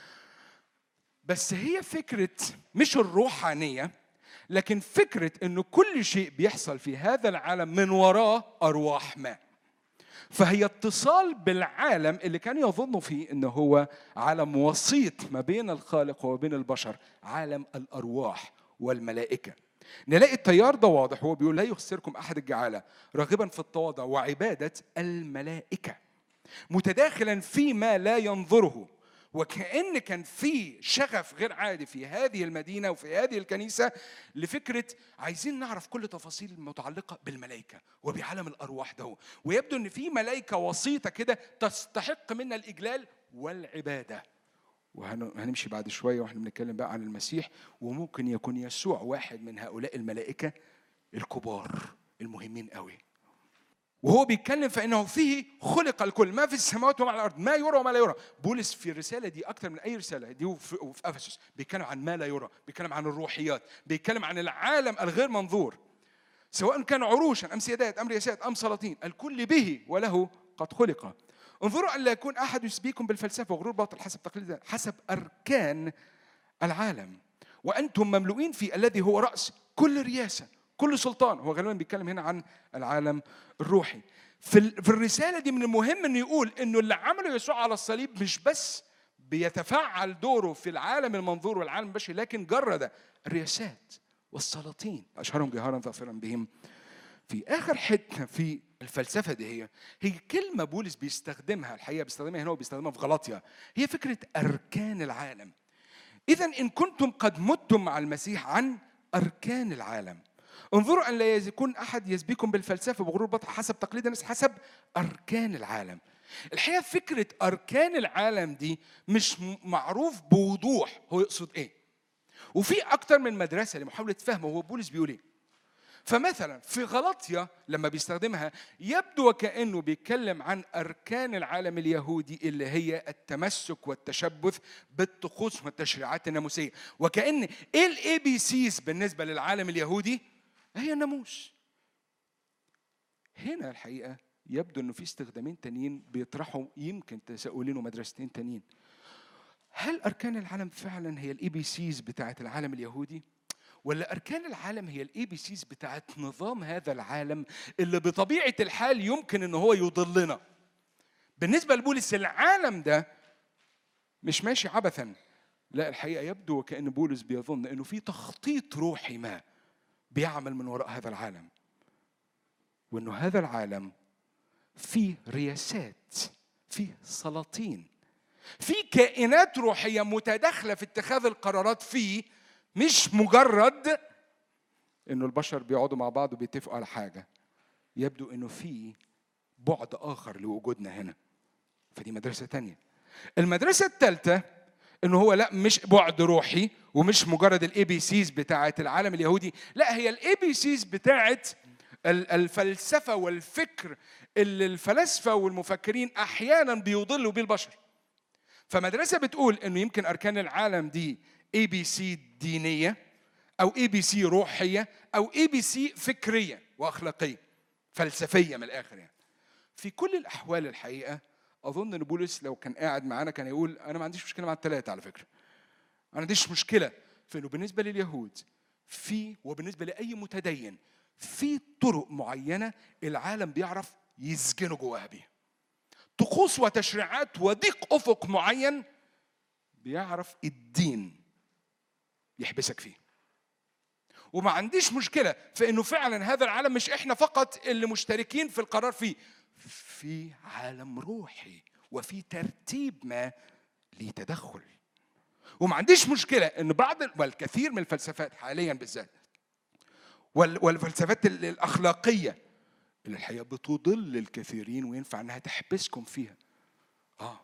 A: بس هي فكره مش الروحانيه لكن فكره انه كل شيء بيحصل في هذا العالم من وراه ارواح ما فهي اتصال بالعالم اللي كان يظن فيه انه هو عالم وسيط ما بين الخالق وبين البشر عالم الارواح والملائكه نلاقي التيار ده واضح هو بيقول لا يخسركم احد الجعاله راغبا في التواضع وعباده الملائكه متداخلا فيما لا ينظره وكأن كان في شغف غير عادي في هذه المدينة وفي هذه الكنيسة لفكرة عايزين نعرف كل تفاصيل المتعلقة بالملائكة وبعالم الأرواح ده ويبدو أن في ملائكة وسيطة كده تستحق منا الإجلال والعبادة وهنمشي بعد شويه واحنا بنتكلم بقى عن المسيح وممكن يكون يسوع واحد من هؤلاء الملائكه الكبار المهمين قوي وهو بيتكلم فانه فيه خلق الكل ما في السماوات وما على الارض ما يرى وما لا يرى بولس في الرساله دي اكثر من اي رساله دي وفي افسس بيتكلم عن ما لا يرى بيتكلم عن الروحيات بيتكلم عن العالم الغير منظور سواء كان عروشا ام سيادات ام رياسات ام سلاطين الكل به وله قد خلق انظروا أن لا يكون أحد يسبيكم بالفلسفة وغرور باطل حسب تقليد حسب أركان العالم وأنتم مملوئين في الذي هو رأس كل رياسة كل سلطان هو غالبا بيتكلم هنا عن العالم الروحي في في الرسالة دي من المهم أنه يقول أنه اللي عمله يسوع على الصليب مش بس بيتفعل دوره في العالم المنظور والعالم البشري لكن جرد الرياسات والسلاطين أشهرهم جهارا ظافرا بهم في آخر حتة في الفلسفه دي هي هي كلمه بولس بيستخدمها الحقيقه بيستخدمها هنا وبيستخدمها في غلطيا هي فكره اركان العالم إذا إن كنتم قد متم مع المسيح عن أركان العالم انظروا أن لا يكون أحد يسبيكم بالفلسفة بغرور بطح حسب تقليد الناس حسب أركان العالم الحقيقة فكرة أركان العالم دي مش م- معروف بوضوح هو يقصد إيه وفي أكتر من مدرسة لمحاولة فهم هو بولس بيقول إيه فمثلا في غلطية لما بيستخدمها يبدو وكأنه بيتكلم عن أركان العالم اليهودي اللي هي التمسك والتشبث بالطقوس والتشريعات الناموسية وكأن إيه الاي بي سيز بالنسبة للعالم اليهودي هي الناموس هنا الحقيقة يبدو انه في استخدامين تانيين بيطرحوا يمكن تساؤلين ومدرستين تانيين هل اركان العالم فعلا هي الاي بي سيز بتاعت العالم اليهودي ولا اركان العالم هي الاي بي سيز بتاعت نظام هذا العالم اللي بطبيعه الحال يمكن ان هو يضلنا بالنسبه لبولس العالم ده مش ماشي عبثا لا الحقيقه يبدو وكان بولس بيظن انه في تخطيط روحي ما بيعمل من وراء هذا العالم وانه هذا العالم فيه رياسات فيه سلاطين في كائنات روحيه متداخله في اتخاذ القرارات فيه مش مجرد انه البشر بيقعدوا مع بعض وبيتفقوا على حاجه يبدو انه في بعد اخر لوجودنا هنا فدي مدرسه تانية المدرسه الثالثه انه هو لا مش بعد روحي ومش مجرد الاي بي سيز بتاعه العالم اليهودي لا هي الاي بي سيز بتاعه ال- الفلسفه والفكر اللي الفلاسفه والمفكرين احيانا بيضلوا بيه البشر فمدرسه بتقول انه يمكن اركان العالم دي اي بي سي دينيه او اي بي سي روحيه او اي بي سي فكريه واخلاقيه فلسفيه من الاخر يعني في كل الاحوال الحقيقه اظن ان بولس لو كان قاعد معانا كان يقول انا ما عنديش مشكله مع الثلاثه على فكره انا ما عنديش مشكله في انه بالنسبه لليهود في وبالنسبه لاي متدين في طرق معينه العالم بيعرف يسجنه جواها بيها طقوس وتشريعات وضيق افق معين بيعرف الدين يحبسك فيه وما عنديش مشكله في انه فعلا هذا العالم مش احنا فقط اللي مشتركين في القرار فيه في عالم روحي وفي ترتيب ما ليه تدخل وما عنديش مشكله ان بعض والكثير من الفلسفات حاليا بالذات وال- والفلسفات ال- الاخلاقيه اللي الحقيقه بتضل الكثيرين وينفع انها تحبسكم فيها اه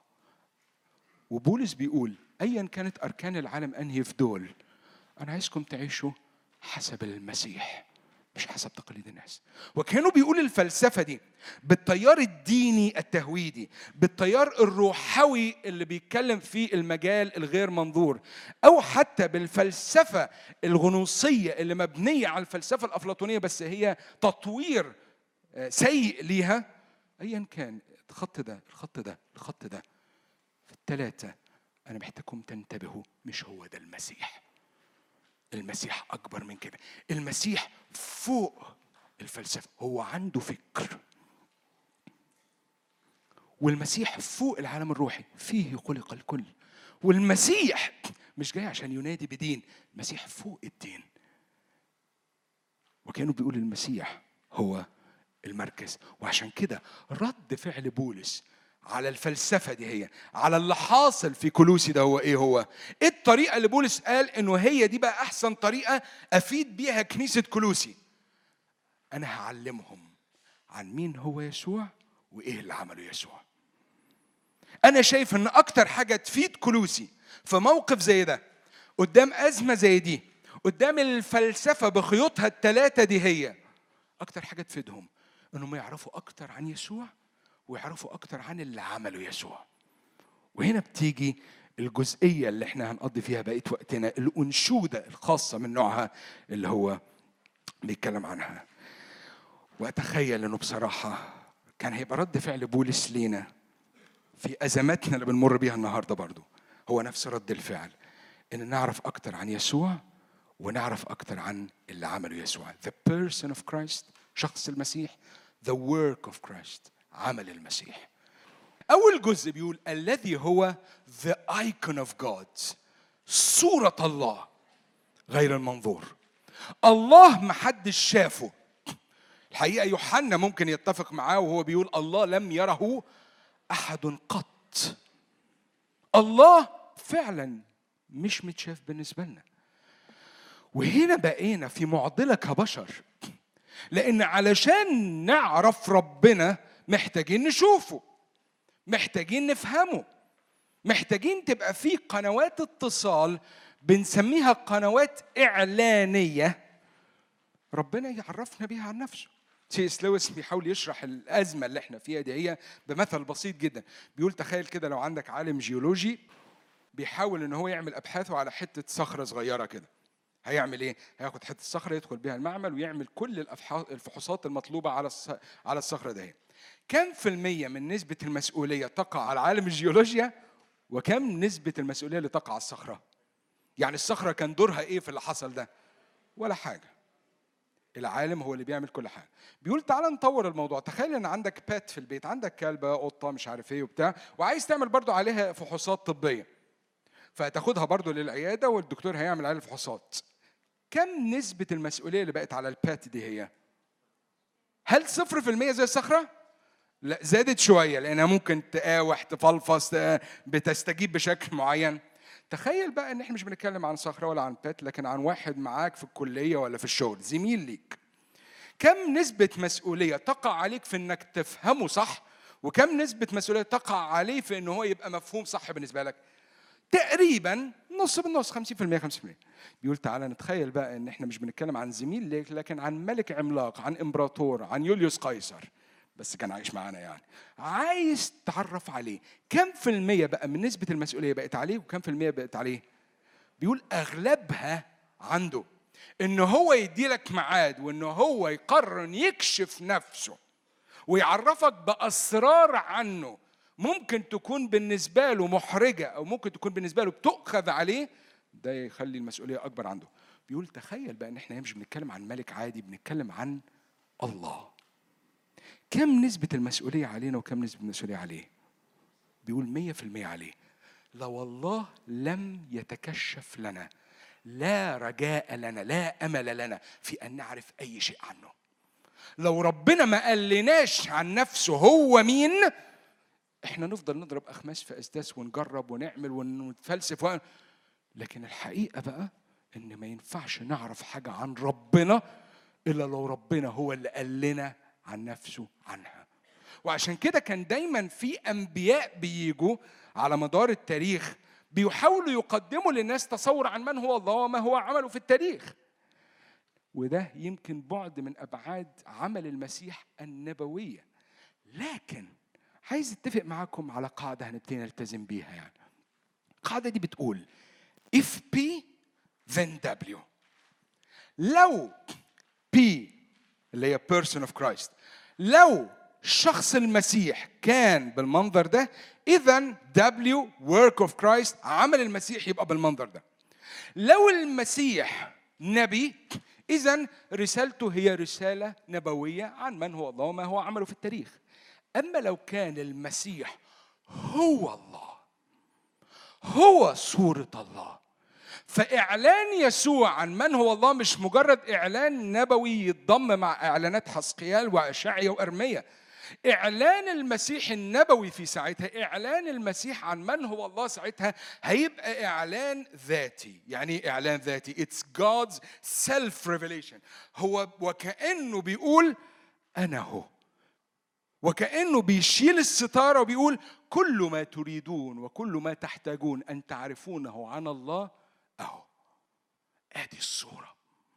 A: وبولس بيقول ايا كانت اركان العالم انهي في دول انا عايزكم تعيشوا حسب المسيح مش حسب تقاليد الناس وكانوا بيقول الفلسفه دي بالتيار الديني التهويدي بالتيار الروحوي اللي بيتكلم في المجال الغير منظور او حتى بالفلسفه الغنوصيه اللي مبنيه على الفلسفه الافلاطونيه بس هي تطوير آه، سيء ليها ايا كان الخط ده الخط ده الخط ده في الثلاثه انا محتاجكم تنتبهوا مش هو ده المسيح المسيح اكبر من كده المسيح فوق الفلسفه هو عنده فكر والمسيح فوق العالم الروحي فيه خلق الكل والمسيح مش جاي عشان ينادي بدين المسيح فوق الدين وكانوا بيقول المسيح هو المركز وعشان كده رد فعل بولس على الفلسفة دي هي على اللي حاصل في كلوسي ده هو ايه هو ايه الطريقة اللي بولس قال انه هي دي بقى احسن طريقة افيد بيها كنيسة كلوسي انا هعلمهم عن مين هو يسوع وايه اللي عمله يسوع انا شايف ان اكتر حاجة تفيد كلوسي في موقف زي ده قدام ازمة زي دي قدام الفلسفة بخيوطها الثلاثة دي هي اكتر حاجة تفيدهم انهم يعرفوا اكتر عن يسوع ويعرفوا اكتر عن اللي عمله يسوع وهنا بتيجي الجزئيه اللي احنا هنقضي فيها بقيه وقتنا الانشوده الخاصه من نوعها اللي هو بيتكلم عنها واتخيل انه بصراحه كان هيبقى رد فعل بولس لينا في ازماتنا اللي بنمر بيها النهارده برضو هو نفس رد الفعل ان نعرف اكتر عن يسوع ونعرف اكتر عن اللي عمله يسوع the person of Christ شخص المسيح the work of Christ عمل المسيح أول جزء بيقول الذي هو the icon of God صورة الله غير المنظور الله محدش شافه الحقيقة يوحنا ممكن يتفق معاه وهو بيقول الله لم يره أحد قط الله فعلا مش متشاف بالنسبة لنا وهنا بقينا في معضلة كبشر لأن علشان نعرف ربنا محتاجين نشوفه محتاجين نفهمه محتاجين تبقى في قنوات اتصال بنسميها قنوات إعلانية ربنا يعرفنا بيها عن نفسه سي لويس بيحاول يشرح الأزمة اللي احنا فيها دي هي بمثل بسيط جدا بيقول تخيل كده لو عندك عالم جيولوجي بيحاول ان هو يعمل ابحاثه على حته صخره صغيره كده هيعمل ايه هياخد حته صخره يدخل بيها المعمل ويعمل كل الفحوصات المطلوبه على على الصخره دي كم في المية من نسبة المسؤولية تقع على عالم الجيولوجيا وكم نسبة المسؤولية اللي تقع على الصخرة يعني الصخرة كان دورها ايه في اللي حصل ده ولا حاجة العالم هو اللي بيعمل كل حاجه بيقول تعالى نطور الموضوع تخيل ان عندك بات في البيت عندك كلبه قطه مش عارف ايه وبتاع وعايز تعمل برضو عليها فحوصات طبيه فتاخدها برضو للعياده والدكتور هيعمل عليها الفحوصات كم نسبة المسؤولية اللي بقت على البات دي هي؟ هل صفر في المية زي الصخرة؟ لا زادت شوية لأنها ممكن تقاوح تفلفص بتستجيب بشكل معين تخيل بقى ان احنا مش بنتكلم عن صخره ولا عن بات لكن عن واحد معاك في الكليه ولا في الشغل زميل ليك كم نسبه مسؤوليه تقع عليك في انك تفهمه صح وكم نسبه مسؤوليه تقع عليه في ان هو يبقى مفهوم صح بالنسبه لك تقريبا نص بالنص 50% 50% بيقول تعالى نتخيل بقى ان احنا مش بنتكلم عن زميل ليك لكن عن ملك عملاق عن امبراطور عن يوليوس قيصر بس كان عايش معانا يعني عايز تعرف عليه كم في المية بقى من نسبة المسؤولية بقت عليه وكم في المية بقت عليه بيقول أغلبها عنده إن هو يدي لك ميعاد وإن هو يقرر يكشف نفسه ويعرفك بأسرار عنه ممكن تكون بالنسبة له محرجة أو ممكن تكون بالنسبة له بتؤخذ عليه ده يخلي المسؤولية أكبر عنده بيقول تخيل بقى إن إحنا مش بنتكلم عن ملك عادي بنتكلم عن الله كم نسبة المسؤولية علينا وكم نسبة المسؤولية عليه بيقول مية في المية عليه لو الله لم يتكشف لنا لا رجاء لنا لا أمل لنا في أن نعرف أي شيء عنه لو ربنا ما قالناش عن نفسه هو مين احنا نفضل نضرب أخماس في أسداس ونجرب ونعمل ونتفلسف و... لكن الحقيقة بقى إن ما ينفعش نعرف حاجة عن ربنا إلا لو ربنا هو اللي قال لنا عن نفسه عنها وعشان كده كان دايما في انبياء بيجوا على مدار التاريخ بيحاولوا يقدموا للناس تصور عن من هو الله وما هو عمله في التاريخ وده يمكن بعد من ابعاد عمل المسيح النبويه لكن عايز اتفق معاكم على قاعده هنبتدي نلتزم بيها يعني القاعده دي بتقول if P then W لو P اللي هي person of Christ لو شخص المسيح كان بالمنظر ده اذا W work of Christ عمل المسيح يبقى بالمنظر ده لو المسيح نبي اذا رسالته هي رساله نبويه عن من هو الله وما هو عمله في التاريخ اما لو كان المسيح هو الله هو صوره الله فإعلان يسوع عن من هو الله مش مجرد إعلان نبوي يتضم مع إعلانات حسقيال وأشعيا وأرميا إعلان المسيح النبوي في ساعتها إعلان المسيح عن من هو الله ساعتها هيبقى إعلان ذاتي يعني إيه إعلان ذاتي It's God's self-revelation هو وكأنه بيقول أنا هو وكأنه بيشيل الستارة وبيقول كل ما تريدون وكل ما تحتاجون أن تعرفونه عن الله اهو ادي الصوره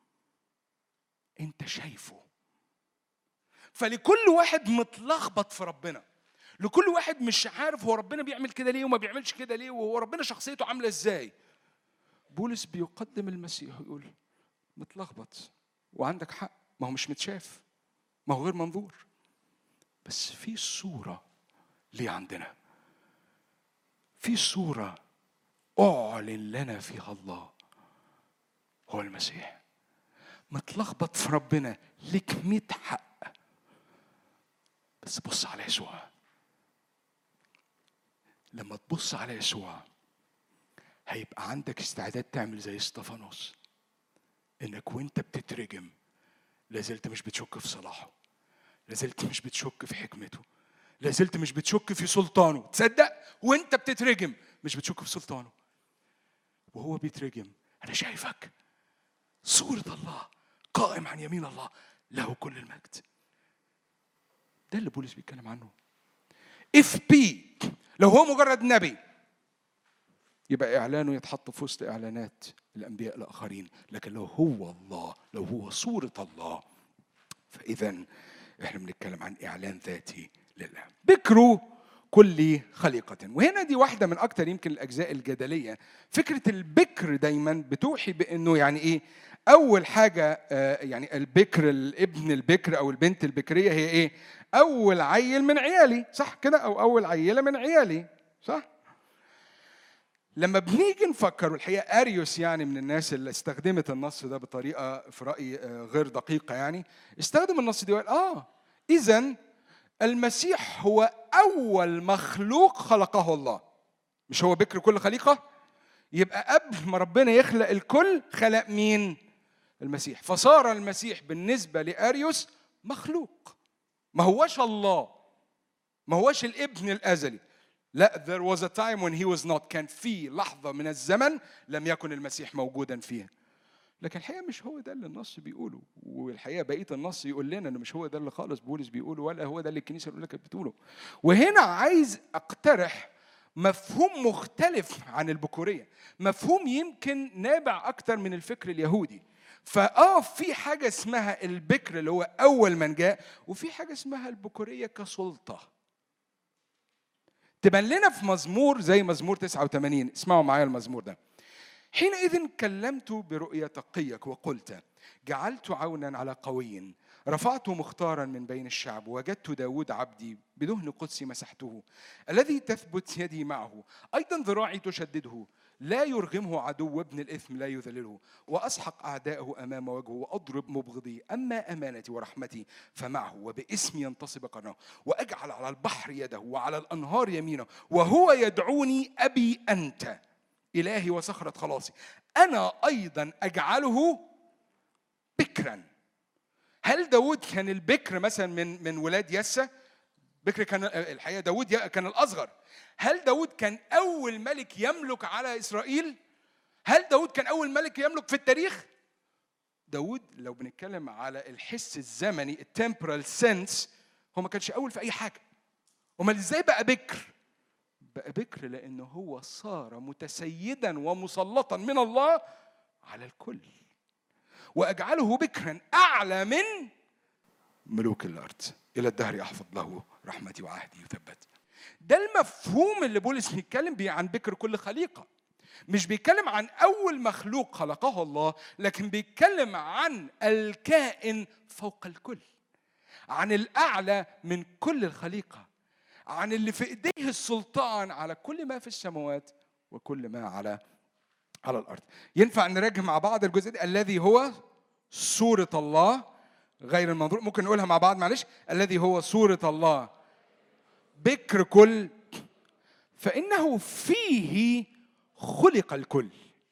A: انت شايفه فلكل واحد متلخبط في ربنا لكل واحد مش عارف هو ربنا بيعمل كده ليه وما بيعملش كده ليه وهو ربنا شخصيته عامله ازاي بولس بيقدم المسيح ويقول متلخبط وعندك حق ما هو مش متشاف ما هو غير منظور بس في صورة ليه عندنا في صورة أعلن لنا فيها الله هو المسيح متلخبط في ربنا لك ميت حق بس بص على يسوع لما تبص على يسوع هيبقى عندك استعداد تعمل زي استفانوس انك وانت بتترجم لازلت مش بتشك في صلاحه لازلت مش بتشك في حكمته لازلت مش بتشك في سلطانه تصدق وانت بتترجم مش بتشك في سلطانه وهو بيترجم انا شايفك صورة الله قائم عن يمين الله له كل المجد ده اللي بولس بيتكلم عنه اف بي لو هو مجرد نبي يبقى اعلانه يتحط في وسط اعلانات الانبياء الاخرين لكن لو هو الله لو هو صوره الله فاذا احنا بنتكلم عن اعلان ذاتي لله بكروا كل خليقة وهنا دي واحدة من أكتر يمكن الأجزاء الجدلية فكرة البكر دايما بتوحي بأنه يعني إيه أول حاجة آه، يعني البكر الابن البكر أو البنت البكرية هي إيه أول عيل من عيالي صح كده أو أول عيلة من عيالي صح لما بنيجي نفكر والحقيقه اريوس يعني من الناس اللي استخدمت النص ده بطريقه في رايي آه، غير دقيقه يعني استخدم النص ده وقال اه اذا المسيح هو اول مخلوق خلقه الله مش هو بكر كل خليقه يبقى قبل ما ربنا يخلق الكل خلق مين المسيح فصار المسيح بالنسبه لاريوس مخلوق ما هوش الله ما هوش الابن الازلي لا there was a time when he was not كان في لحظة من الزمن لم يكن المسيح موجودا فيها لكن الحقيقة مش هو ده اللي النص بيقوله والحقيقة بقية النص يقول لنا إن مش هو ده اللي خالص بولس بيقوله ولا هو ده اللي الكنيسة الأولى كانت بتقوله وهنا عايز أقترح مفهوم مختلف عن البكورية مفهوم يمكن نابع أكتر من الفكر اليهودي فآه في حاجة اسمها البكر اللي هو أول من جاء وفي حاجة اسمها البكورية كسلطة تبان لنا في مزمور زي مزمور 89 اسمعوا معايا المزمور ده حينئذ كلمت برؤيا تقيك وقلت جعلت عونا على قوي رفعت مختارا من بين الشعب وجدت داود عبدي بدهن قدسي مسحته الذي تثبت يدي معه أيضا ذراعي تشدده لا يرغمه عدو ابن الإثم لا يذلله وأسحق أعداءه أمام وجهه وأضرب مبغضي أما أمانتي ورحمتي فمعه وباسمي ينتصب قرنه وأجعل على البحر يده وعلى الأنهار يمينه وهو يدعوني أبي أنت إلهي وصخرة خلاصي أنا أيضا أجعله بكرا هل داود كان البكر مثلا من من ولاد يسى بكر كان الحقيقه داود كان الاصغر هل داود كان اول ملك يملك على اسرائيل هل داود كان اول ملك يملك في التاريخ داود لو بنتكلم على الحس الزمني التمبرال سنس هو ما كانش اول في اي حاجه امال ازاي بقى بكر بقى بكر لانه هو صار متسيدا ومسلطا من الله على الكل واجعله بكرا اعلى من ملوك الارض الى الدهر احفظ له رحمتي وعهدي يثبت ده المفهوم اللي بولس بيتكلم بيه عن بكر كل خليقه مش بيتكلم عن اول مخلوق خلقه الله لكن بيتكلم عن الكائن فوق الكل عن الاعلى من كل الخليقه عن اللي في ايديه السلطان على كل ما في السماوات وكل ما على على الارض ينفع نراجع مع بعض الجزء ده الذي هو صوره الله غير المنظور ممكن نقولها مع بعض معلش الذي هو صوره الله بكر كل فانه فيه خلق الكل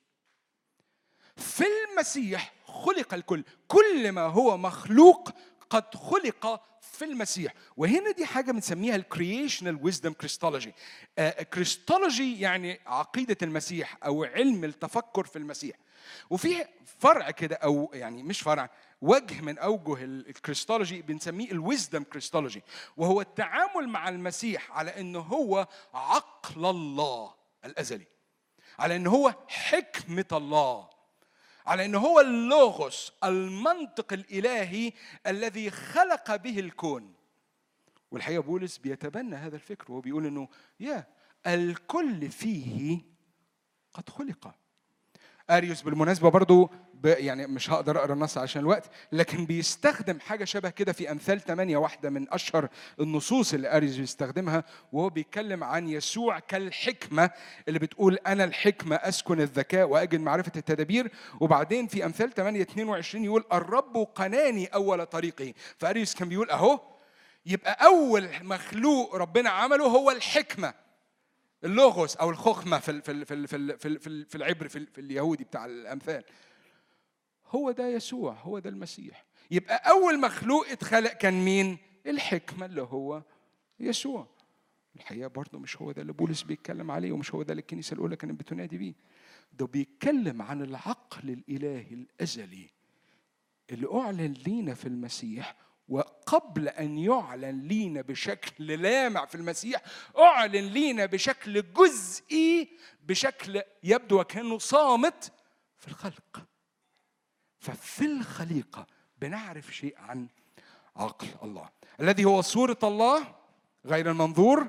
A: في المسيح خلق الكل كل ما هو مخلوق قد خلق في المسيح وهنا دي حاجه بنسميها الكرييشنال ويزدم كريستولوجي كريستولوجي يعني عقيده المسيح او علم التفكر في المسيح وفي فرع كده او يعني مش فرع وجه من اوجه الكريستولوجي بنسميه الويزدم كريستولوجي وهو التعامل مع المسيح على انه هو عقل الله الازلي على انه هو حكمه الله على انه هو اللوغوس المنطق الالهي الذي خلق به الكون والحقيقه بولس بيتبنى هذا الفكر وهو بيقول انه يا الكل فيه قد خلق اريوس بالمناسبه برضو يعني مش هقدر اقرا النص عشان الوقت لكن بيستخدم حاجه شبه كده في امثال ثمانية واحده من اشهر النصوص اللي اريوس بيستخدمها وهو بيتكلم عن يسوع كالحكمه اللي بتقول انا الحكمه اسكن الذكاء واجد معرفه التدابير وبعدين في امثال 8 22 يقول الرب قناني اول طريقي فاريوس كان بيقول اهو يبقى اول مخلوق ربنا عمله هو الحكمه اللوغوس او الخخمه في في في في في, في العبر في, في اليهودي بتاع الامثال هو ده يسوع هو ده المسيح يبقى اول مخلوق اتخلق كان مين الحكمه اللي هو يسوع الحقيقه برضه مش هو ده اللي بولس بيتكلم عليه ومش هو ده اللي الكنيسه الاولى كانت بتنادي بيه ده بيتكلم عن العقل الالهي الازلي اللي اعلن لينا في المسيح وقبل ان يعلن لينا بشكل لامع في المسيح اعلن لينا بشكل جزئي بشكل يبدو وكانه صامت في الخلق ففي الخليقه بنعرف شيء عن عقل الله الذي هو صوره الله غير المنظور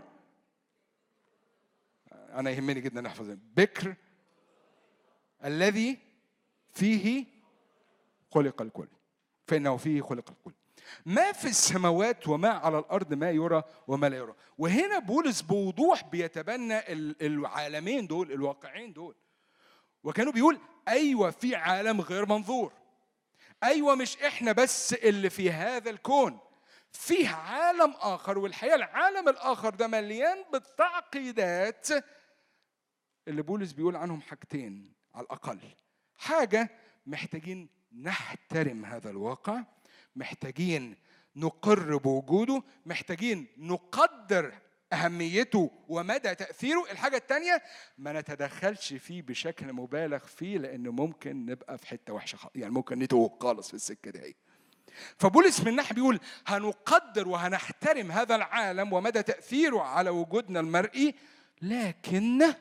A: انا يهمني جدا نحفظ بكر الذي فيه خلق الكل فانه فيه خلق الكل ما في السماوات وما على الارض ما يرى وما لا يرى وهنا بولس بوضوح بيتبنى العالمين دول الواقعين دول وكانوا بيقول ايوه في عالم غير منظور ايوه مش احنا بس اللي في هذا الكون فيه عالم اخر والحقيقه العالم الاخر ده مليان بالتعقيدات اللي بولس بيقول عنهم حاجتين على الاقل حاجه محتاجين نحترم هذا الواقع محتاجين نقر بوجوده محتاجين نقدر أهميته ومدى تأثيره الحاجة الثانية ما نتدخلش فيه بشكل مبالغ فيه لأنه ممكن نبقى في حتة وحشة يعني ممكن نتوه خالص في السكة دي فبولس من ناحية بيقول هنقدر وهنحترم هذا العالم ومدى تأثيره على وجودنا المرئي لكن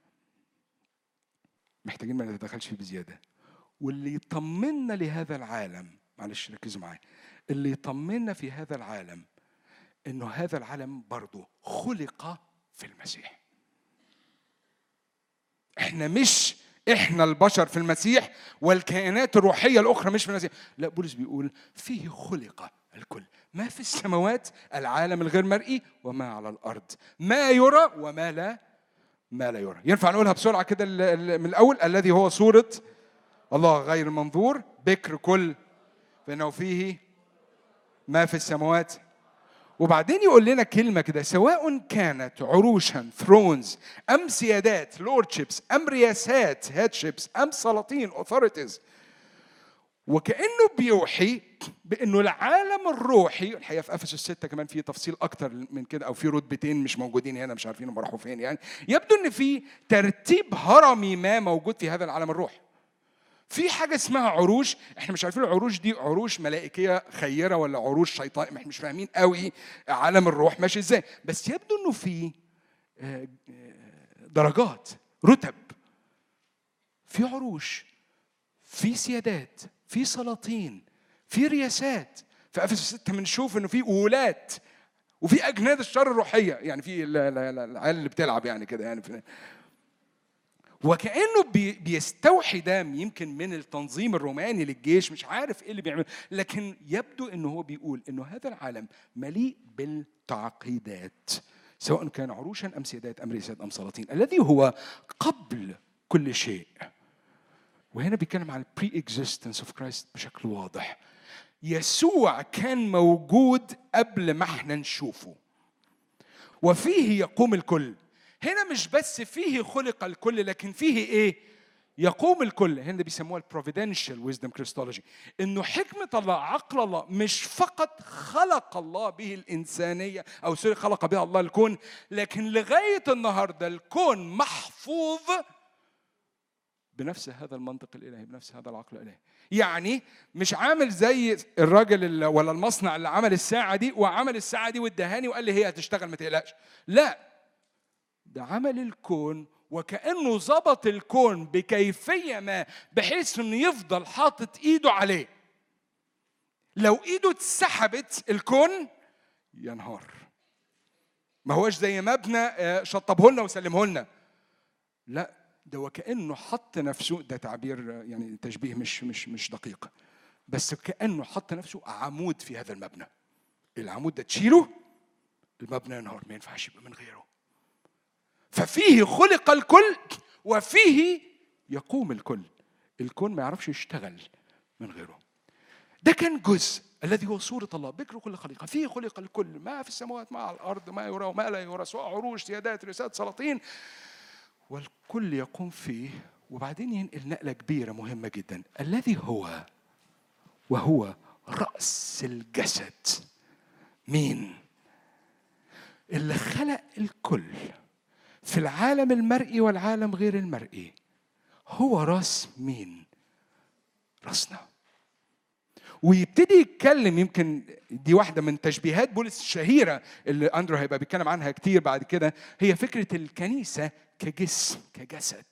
A: محتاجين ما نتدخلش فيه بزيادة واللي يطمنا لهذا العالم معلش ركزوا معايا اللي يطمنا في هذا العالم انه هذا العالم برضه خلق في المسيح احنا مش احنا البشر في المسيح والكائنات الروحيه الاخرى مش في المسيح لا بولس بيقول فيه خلق الكل ما في السماوات العالم الغير مرئي وما على الارض ما يرى وما لا ما لا يرى ينفع نقولها بسرعه كده من الاول الذي هو صوره الله غير منظور بكر كل فانه فيه ما في السماوات وبعدين يقول لنا كلمة كده سواء كانت عروشا ثرونز أم سيادات لوردشيبس أم رياسات هيدشيبس أم سلاطين أوثوريتيز وكأنه بيوحي بأنه العالم الروحي الحقيقة في أفسس 6 كمان في تفصيل أكتر من كده أو في رتبتين مش موجودين هنا مش عارفين هم راحوا فين يعني يبدو أن في ترتيب هرمي ما موجود في هذا العالم الروحي في حاجه اسمها عروش احنا مش عارفين العروش دي عروش ملائكيه خيره ولا عروش شيطان احنا مش فاهمين قوي عالم الروح ماشي ازاي بس يبدو انه في آه، آه، درجات رتب في عروش في سيادات في سلاطين في رياسات في افسس 6 بنشوف انه في ولات وفي اجناد الشر الروحيه يعني في العيال اللي بتلعب يعني كده يعني وكانه بيستوحي ده يمكن من التنظيم الروماني للجيش مش عارف ايه اللي بيعمل لكن يبدو انه هو بيقول انه هذا العالم مليء بالتعقيدات سواء كان عروشا ام سيادات ام رياسات ام سلاطين الذي هو قبل كل شيء وهنا بيتكلم عن البري اكزيستنس اوف كرايست بشكل واضح يسوع كان موجود قبل ما احنا نشوفه وفيه يقوم الكل هنا مش بس فيه خلق الكل لكن فيه ايه يقوم الكل هنا بيسموها البروفيدنشال ويزدم كريستولوجي انه حكمه الله عقل الله مش فقط خلق الله به الانسانيه او سوري خلق بها الله الكون لكن لغايه النهارده الكون محفوظ بنفس هذا المنطق الالهي بنفس هذا العقل الالهي يعني مش عامل زي الراجل ولا المصنع اللي عمل الساعه دي وعمل الساعه دي وادهاني وقال لي هي هتشتغل ما تقلقش لا ده عمل الكون وكأنه ظبط الكون بكيفية ما بحيث انه يفضل حاطط ايده عليه لو ايده اتسحبت الكون ينهار ما هوش زي مبنى آه، شطبه لنا وسلمه لنا لا ده وكأنه حط نفسه ده تعبير آه، يعني تشبيه مش مش مش دقيق بس كأنه حط نفسه عمود في هذا المبنى العمود ده تشيله المبنى ينهار ما ينفعش يبقى من غيره ففيه خلق الكل وفيه يقوم الكل الكون ما يعرفش يشتغل من غيره ده كان جزء الذي هو صورة الله بكر كل خليقة فيه خلق الكل ما في السماوات ما على الأرض ما يرى وما لا يرى سواء عروش سيادات رسالة سلاطين والكل يقوم فيه وبعدين ينقل نقلة كبيرة مهمة جدا الذي هو وهو رأس الجسد مين؟ اللي خلق الكل في العالم المرئي والعالم غير المرئي هو راس مين راسنا ويبتدي يتكلم يمكن دي واحدة من تشبيهات بولس الشهيرة اللي أندرو هيبقى بيتكلم عنها كتير بعد كده هي فكرة الكنيسة كجسم كجسد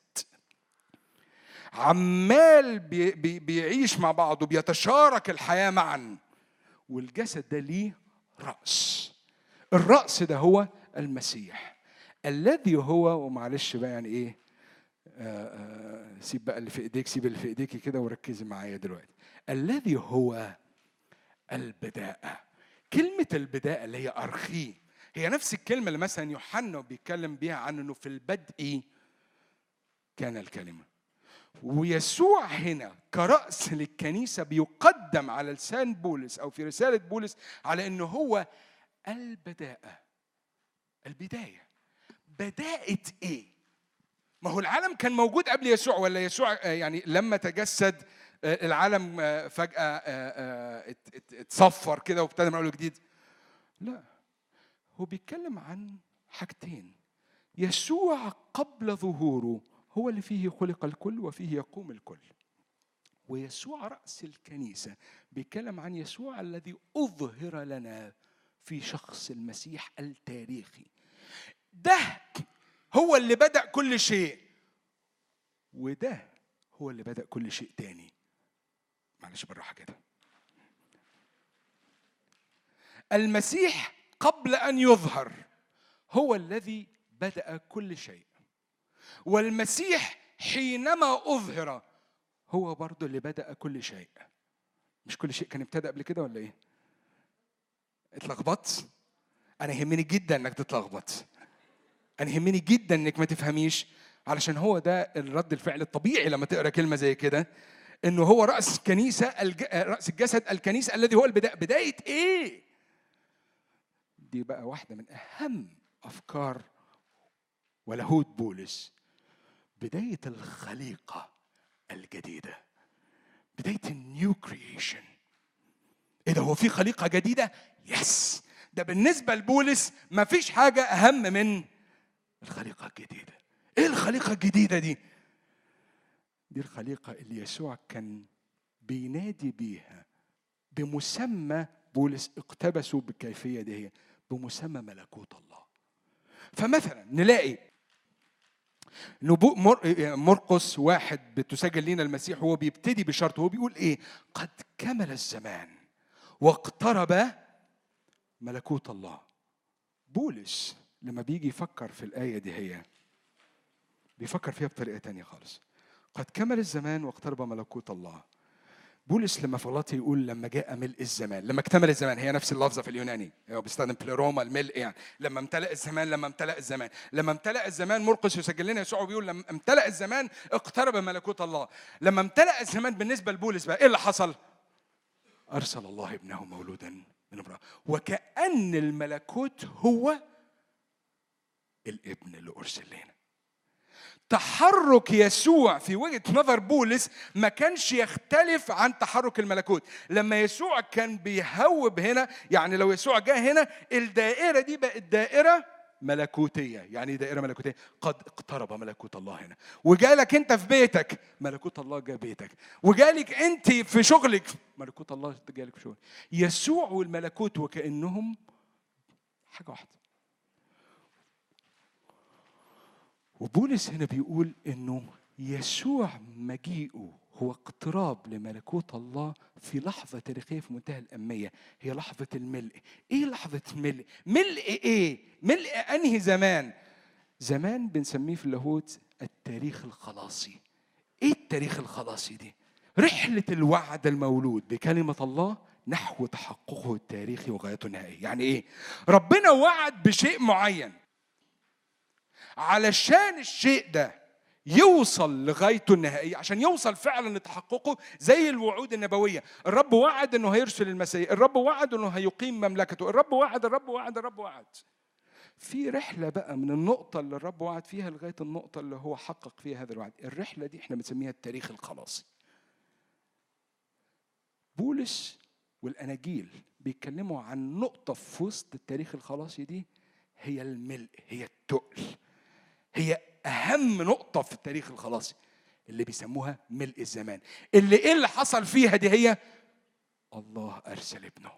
A: عمال بي بي بيعيش مع بعض وبيتشارك الحياة معا والجسد ده ليه رأس الرأس ده هو المسيح الذي هو ومعلش بقى يعني ايه آه آه سيب بقى اللي في ايديك سيب اللي في ايديك كده وركزي معايا دلوقتي الذي هو البداءة كلمة البداءة اللي هي أرخي هي نفس الكلمة اللي مثلا يوحنا بيتكلم بيها عن انه في البدء كان الكلمة ويسوع هنا كرأس للكنيسة بيقدم على لسان بولس أو في رسالة بولس على أنه هو البداءة البداية بداية إيه؟ ما هو العالم كان موجود قبل يسوع ولا يسوع يعني لما تجسد العالم فجأة اتصفر كده وابتدى من أول جديد لا هو بيتكلم عن حاجتين يسوع قبل ظهوره هو اللي فيه خلق الكل وفيه يقوم الكل ويسوع رأس الكنيسة بيتكلم عن يسوع الذي أظهر لنا في شخص المسيح التاريخي ده هو اللي بدأ كل شيء وده هو اللي بدأ كل شيء تاني معلش بالراحة كده المسيح قبل أن يظهر هو الذي بدأ كل شيء والمسيح حينما أظهر هو برضه اللي بدأ كل شيء مش كل شيء كان ابتدأ قبل كده ولا إيه؟ اتلخبطت؟ أنا يهمني جدا إنك تتلخبط أنا يهمني جدا إنك ما تفهميش علشان هو ده الرد الفعل الطبيعي لما تقرا كلمة زي كده إنه هو رأس الكنيسة الج... رأس الجسد الكنيسة الذي هو البداية بداية إيه؟ دي بقى واحدة من أهم أفكار ولاهوت بولس بداية الخليقة الجديدة بداية النيو كرييشن ايه ده هو في خليقة جديدة؟ يس ده بالنسبة لبولس ما فيش حاجة أهم من الخليقة الجديدة ايه الخليقة الجديدة دي؟ دي الخليقة اللي يسوع كان بينادي بيها بمسمى بولس اقتبسوا بالكيفية دي هي بمسمى ملكوت الله فمثلا نلاقي نبوء مرقس واحد بتسجل لنا المسيح هو بيبتدي بشرط هو بيقول ايه قد كمل الزمان واقترب ملكوت الله بولس لما بيجي يفكر في الآية دي هي بيفكر فيها بطريقة تانية خالص قد كمل الزمان واقترب ملكوت الله بولس لما في غلطي يقول لما جاء ملء الزمان لما اكتمل الزمان هي نفس اللفظه في اليوناني هو بيستخدم بليروما الملء يعني لما امتلأ الزمان لما امتلأ الزمان لما امتلأ الزمان مرقس يسجل لنا يسوع بيقول لما امتلأ الزمان اقترب ملكوت الله لما امتلأ الزمان بالنسبه لبولس بقى ايه اللي حصل؟ ارسل الله ابنه مولودا من امراه وكأن الملكوت هو الابن اللي ارسل لنا تحرك يسوع في وجهه نظر بولس ما كانش يختلف عن تحرك الملكوت لما يسوع كان بيهوب هنا يعني لو يسوع جاء هنا الدائره دي بقت دائره ملكوتيه يعني دائره ملكوتيه قد اقترب ملكوت الله هنا وجالك انت في بيتك ملكوت الله جاء بيتك وجالك انت في شغلك ملكوت الله جالك في شغلك يسوع والملكوت وكانهم حاجه واحده وبولس هنا بيقول انه يسوع مجيئه هو اقتراب لملكوت الله في لحظة تاريخية في منتهى الأهمية هي لحظة الملء إيه لحظة الملء؟ ملء إيه؟ ملء أنهي زمان؟ زمان بنسميه في اللاهوت التاريخ الخلاصي إيه التاريخ الخلاصي دي؟ رحلة الوعد المولود بكلمة الله نحو تحققه التاريخي وغايته النهائية يعني إيه؟ ربنا وعد بشيء معين علشان الشيء ده يوصل لغايته النهائية عشان يوصل فعلا لتحققه زي الوعود النبوية الرب وعد انه هيرسل المسيح الرب وعد انه هيقيم مملكته الرب وعد الرب وعد الرب وعد في رحلة بقى من النقطة اللي الرب وعد فيها لغاية النقطة اللي هو حقق فيها هذا الوعد الرحلة دي احنا بنسميها التاريخ الخلاصي بولس والأناجيل بيتكلموا عن نقطة في وسط التاريخ الخلاصي دي هي الملء هي التقل هي اهم نقطه في التاريخ الخلاصي اللي بيسموها ملء الزمان اللي ايه اللي حصل فيها دي هي الله ارسل ابنه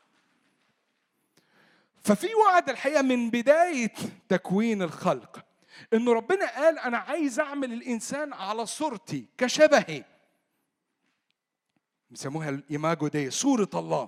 A: ففي وعد الحقيقه من بدايه تكوين الخلق انه ربنا قال انا عايز اعمل الانسان على صورتي كشبهي بيسموها الايماجو دي صوره الله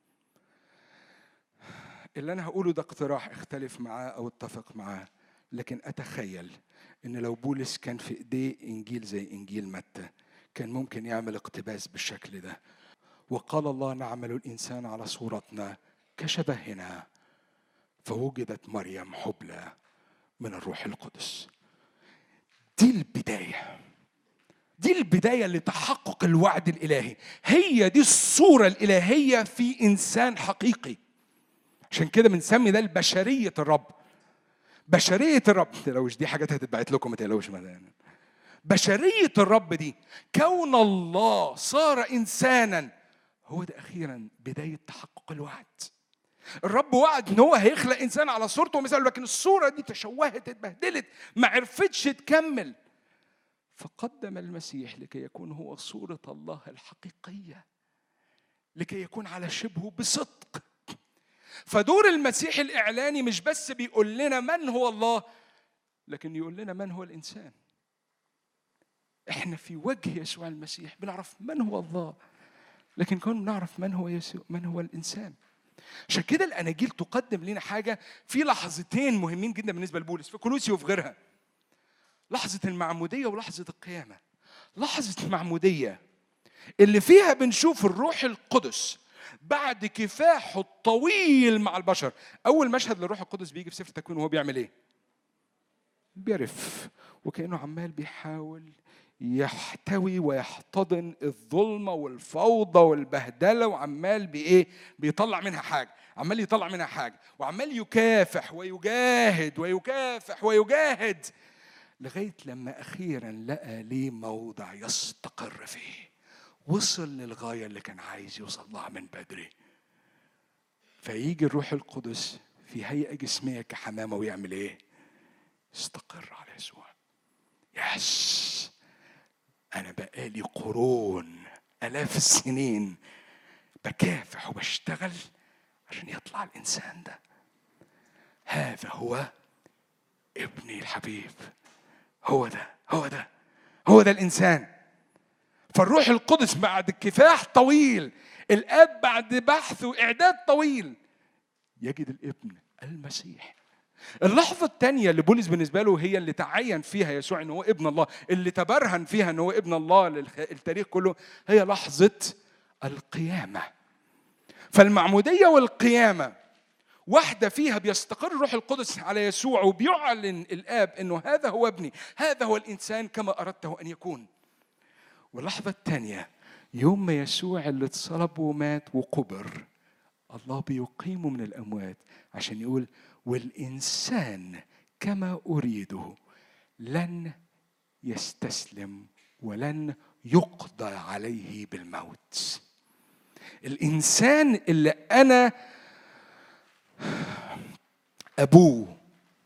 A: اللي انا هقوله ده اقتراح اختلف معاه او اتفق معاه لكن اتخيل ان لو بولس كان في ايديه انجيل زي انجيل متى كان ممكن يعمل اقتباس بالشكل ده وقال الله نعمل الانسان على صورتنا كشبهنا فوجدت مريم حبلى من الروح القدس دي البدايه دي البدايه لتحقق الوعد الالهي هي دي الصوره الالهيه في انسان حقيقي عشان كده بنسمي ده البشريه الرب بشريه الرب ما تقلقوش دي حاجات هتتبعت لكم ما تقلقوش بشريه الرب دي كون الله صار انسانا هو ده اخيرا بدايه تحقق الوعد الرب وعد ان هو هيخلق انسان على صورته ومثاله لكن الصوره دي تشوهت اتبهدلت ما عرفتش تكمل فقدم المسيح لكي يكون هو صوره الله الحقيقيه لكي يكون على شبهه بصدق فدور المسيح الاعلاني مش بس بيقول لنا من هو الله لكن يقول لنا من هو الانسان احنا في وجه يسوع المسيح بنعرف من هو الله لكن كون بنعرف من هو يسوع من هو الانسان عشان كده الاناجيل تقدم لنا حاجه في لحظتين مهمين جدا بالنسبه لبولس في كولوسي وفي غيرها لحظه المعموديه ولحظه القيامه لحظه المعموديه اللي فيها بنشوف الروح القدس بعد كفاحه الطويل مع البشر اول مشهد للروح القدس بيجي في سفر التكوين وهو بيعمل ايه بيرف وكانه عمال بيحاول يحتوي ويحتضن الظلمه والفوضى والبهدله وعمال بايه بيطلع منها حاجه عمال يطلع منها حاجه وعمال يكافح ويجاهد ويكافح ويجاهد لغايه لما اخيرا لقى ليه موضع يستقر فيه وصل للغايه اللي كان عايز يوصل لها من بدري فيجي الروح القدس في هيئه جسميه كحمامه ويعمل ايه يستقر على يسوع يس انا بقالي قرون الاف السنين بكافح وبشتغل عشان يطلع الانسان ده هذا هو ابني الحبيب هو ده هو ده هو ده الانسان فالروح القدس بعد كفاح طويل الاب بعد بحث واعداد طويل يجد الابن المسيح اللحظة الثانية اللي بولس بالنسبة له هي اللي تعين فيها يسوع ان هو ابن الله، اللي تبرهن فيها ان هو ابن الله للتاريخ كله هي لحظة القيامة. فالمعمودية والقيامة واحدة فيها بيستقر الروح القدس على يسوع وبيعلن الآب انه هذا هو ابني، هذا هو الإنسان كما أردته أن يكون. واللحظة الثانية يوم ما يسوع اللي اتصلب ومات وقبر الله بيقيمه من الأموات عشان يقول والإنسان كما أريده لن يستسلم ولن يقضى عليه بالموت الإنسان اللي أنا أبوه